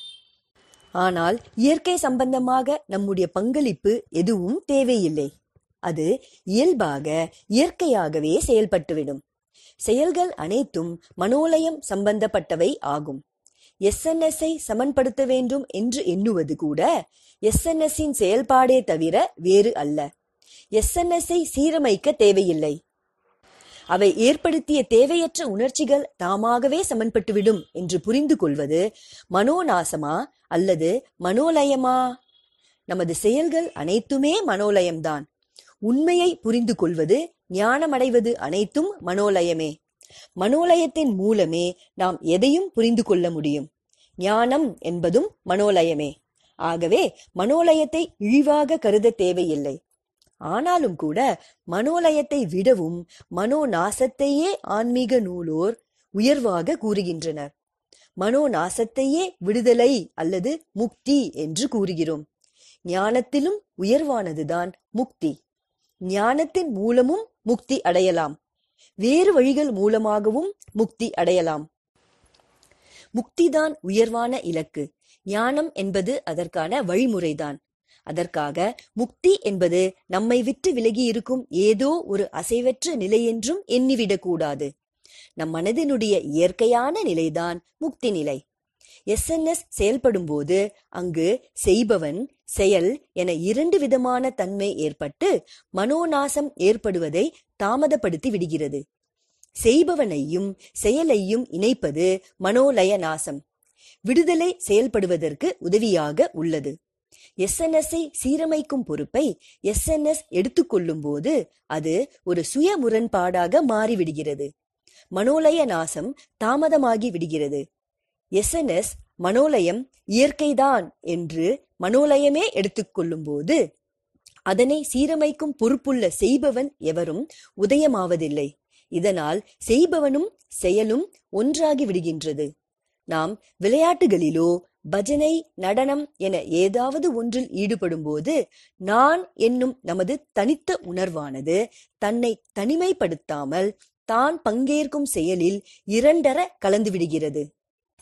ஆனால் இயற்கை சம்பந்தமாக நம்முடைய பங்களிப்பு எதுவும் தேவையில்லை அது இயல்பாக இயற்கையாகவே செயல்பட்டுவிடும் செயல்கள் அனைத்தும் மனோலயம் சம்பந்தப்பட்டவை ஆகும் எஸ்என்எஸ் ஐ சமன்படுத்த வேண்டும் என்று எண்ணுவது கூட எஸ்என்எஸ் இன் செயல்பாடே தவிர வேறு அல்ல எஸ்என்எஸ் ஐ சீரமைக்க தேவையில்லை அவை ஏற்படுத்திய தேவையற்ற உணர்ச்சிகள் தாமாகவே சமன்பட்டுவிடும் என்று புரிந்து கொள்வது மனோநாசமா அல்லது மனோலயமா நமது செயல்கள் அனைத்துமே மனோலயம்தான் உண்மையை புரிந்து கொள்வது ஞானமடைவது அனைத்தும் மனோலயமே மனோலயத்தின் மூலமே நாம் எதையும் புரிந்து கொள்ள முடியும் ஞானம் என்பதும் மனோலயமே ஆகவே மனோலயத்தை இழிவாக கருத தேவையில்லை ஆனாலும் கூட மனோலயத்தை விடவும் மனோநாசத்தையே ஆன்மீக நூலோர் உயர்வாக கூறுகின்றனர் மனோநாசத்தையே விடுதலை அல்லது முக்தி என்று கூறுகிறோம் ஞானத்திலும் உயர்வானதுதான் முக்தி ஞானத்தின் மூலமும் முக்தி அடையலாம் வேறு வழிகள் மூலமாகவும் முக்தி அடையலாம் முக்திதான் உயர்வான இலக்கு ஞானம் என்பது அதற்கான வழிமுறைதான் அதற்காக முக்தி என்பது நம்மை விட்டு விலகி இருக்கும் ஏதோ ஒரு அசைவற்ற நிலை என்றும் எண்ணிவிடக்கூடாது நம் மனதினுடைய இயற்கையான நிலைதான் முக்தி நிலை எஸ்என்எஸ் செயல்படும் போது அங்கு செய்பவன் செயல் என இரண்டு விதமான தன்மை ஏற்பட்டு மனோநாசம் ஏற்படுவதை தாமதப்படுத்தி விடுகிறது செய்பவனையும் செயலையும் இணைப்பது மனோலய நாசம் விடுதலை செயல்படுவதற்கு உதவியாக உள்ளது எஸ்என்எஸ் ஐ சீரமைக்கும் பொறுப்பை எஸ்என்எஸ் எடுத்துக்கொள்ளும் போது அது ஒரு சுய முரண்பாடாக மாறிவிடுகிறது மனோலய நாசம் தாமதமாகி விடுகிறது எஸ்என்எஸ் மனோலயம் இயற்கைதான் என்று மனோலயமே எடுத்துக்கொள்ளும் போது அதனை சீரமைக்கும் பொறுப்புள்ள செய்பவன் எவரும் உதயமாவதில்லை இதனால் செய்பவனும் செயலும் ஒன்றாகி விடுகின்றது நாம் விளையாட்டுகளிலோ பஜனை நடனம் என ஏதாவது ஒன்றில் ஈடுபடும்போது நான் என்னும் நமது தனித்த உணர்வானது தன்னை தனிமைப்படுத்தாமல் தான் பங்கேற்கும் செயலில் இரண்டர கலந்துவிடுகிறது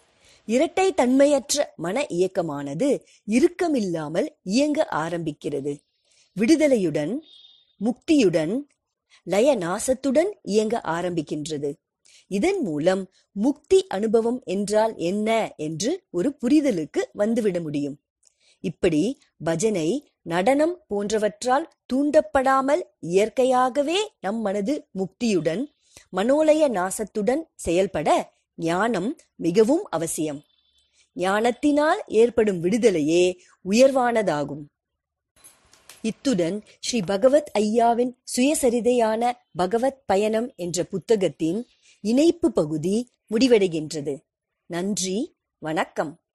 இரட்டை தன்மையற்ற மன இயக்கமானது இறுக்கமில்லாமல் இயங்க ஆரம்பிக்கிறது விடுதலையுடன் முக்தியுடன் லய நாசத்துடன் இயங்க ஆரம்பிக்கின்றது இதன் மூலம் முக்தி அனுபவம் என்றால் என்ன என்று ஒரு புரிதலுக்கு வந்துவிட முடியும் இப்படி பஜனை நடனம் போன்றவற்றால் தூண்டப்படாமல் இயற்கையாகவே நம் மனது முக்தியுடன் மனோலய நாசத்துடன் செயல்பட ஞானம் மிகவும் அவசியம் ஞானத்தினால் ஏற்படும் விடுதலையே உயர்வானதாகும் இத்துடன் ஸ்ரீ பகவத் ஐயாவின் சுயசரிதையான பகவத் பயணம் என்ற புத்தகத்தின் இணைப்பு பகுதி முடிவடைகின்றது நன்றி வணக்கம்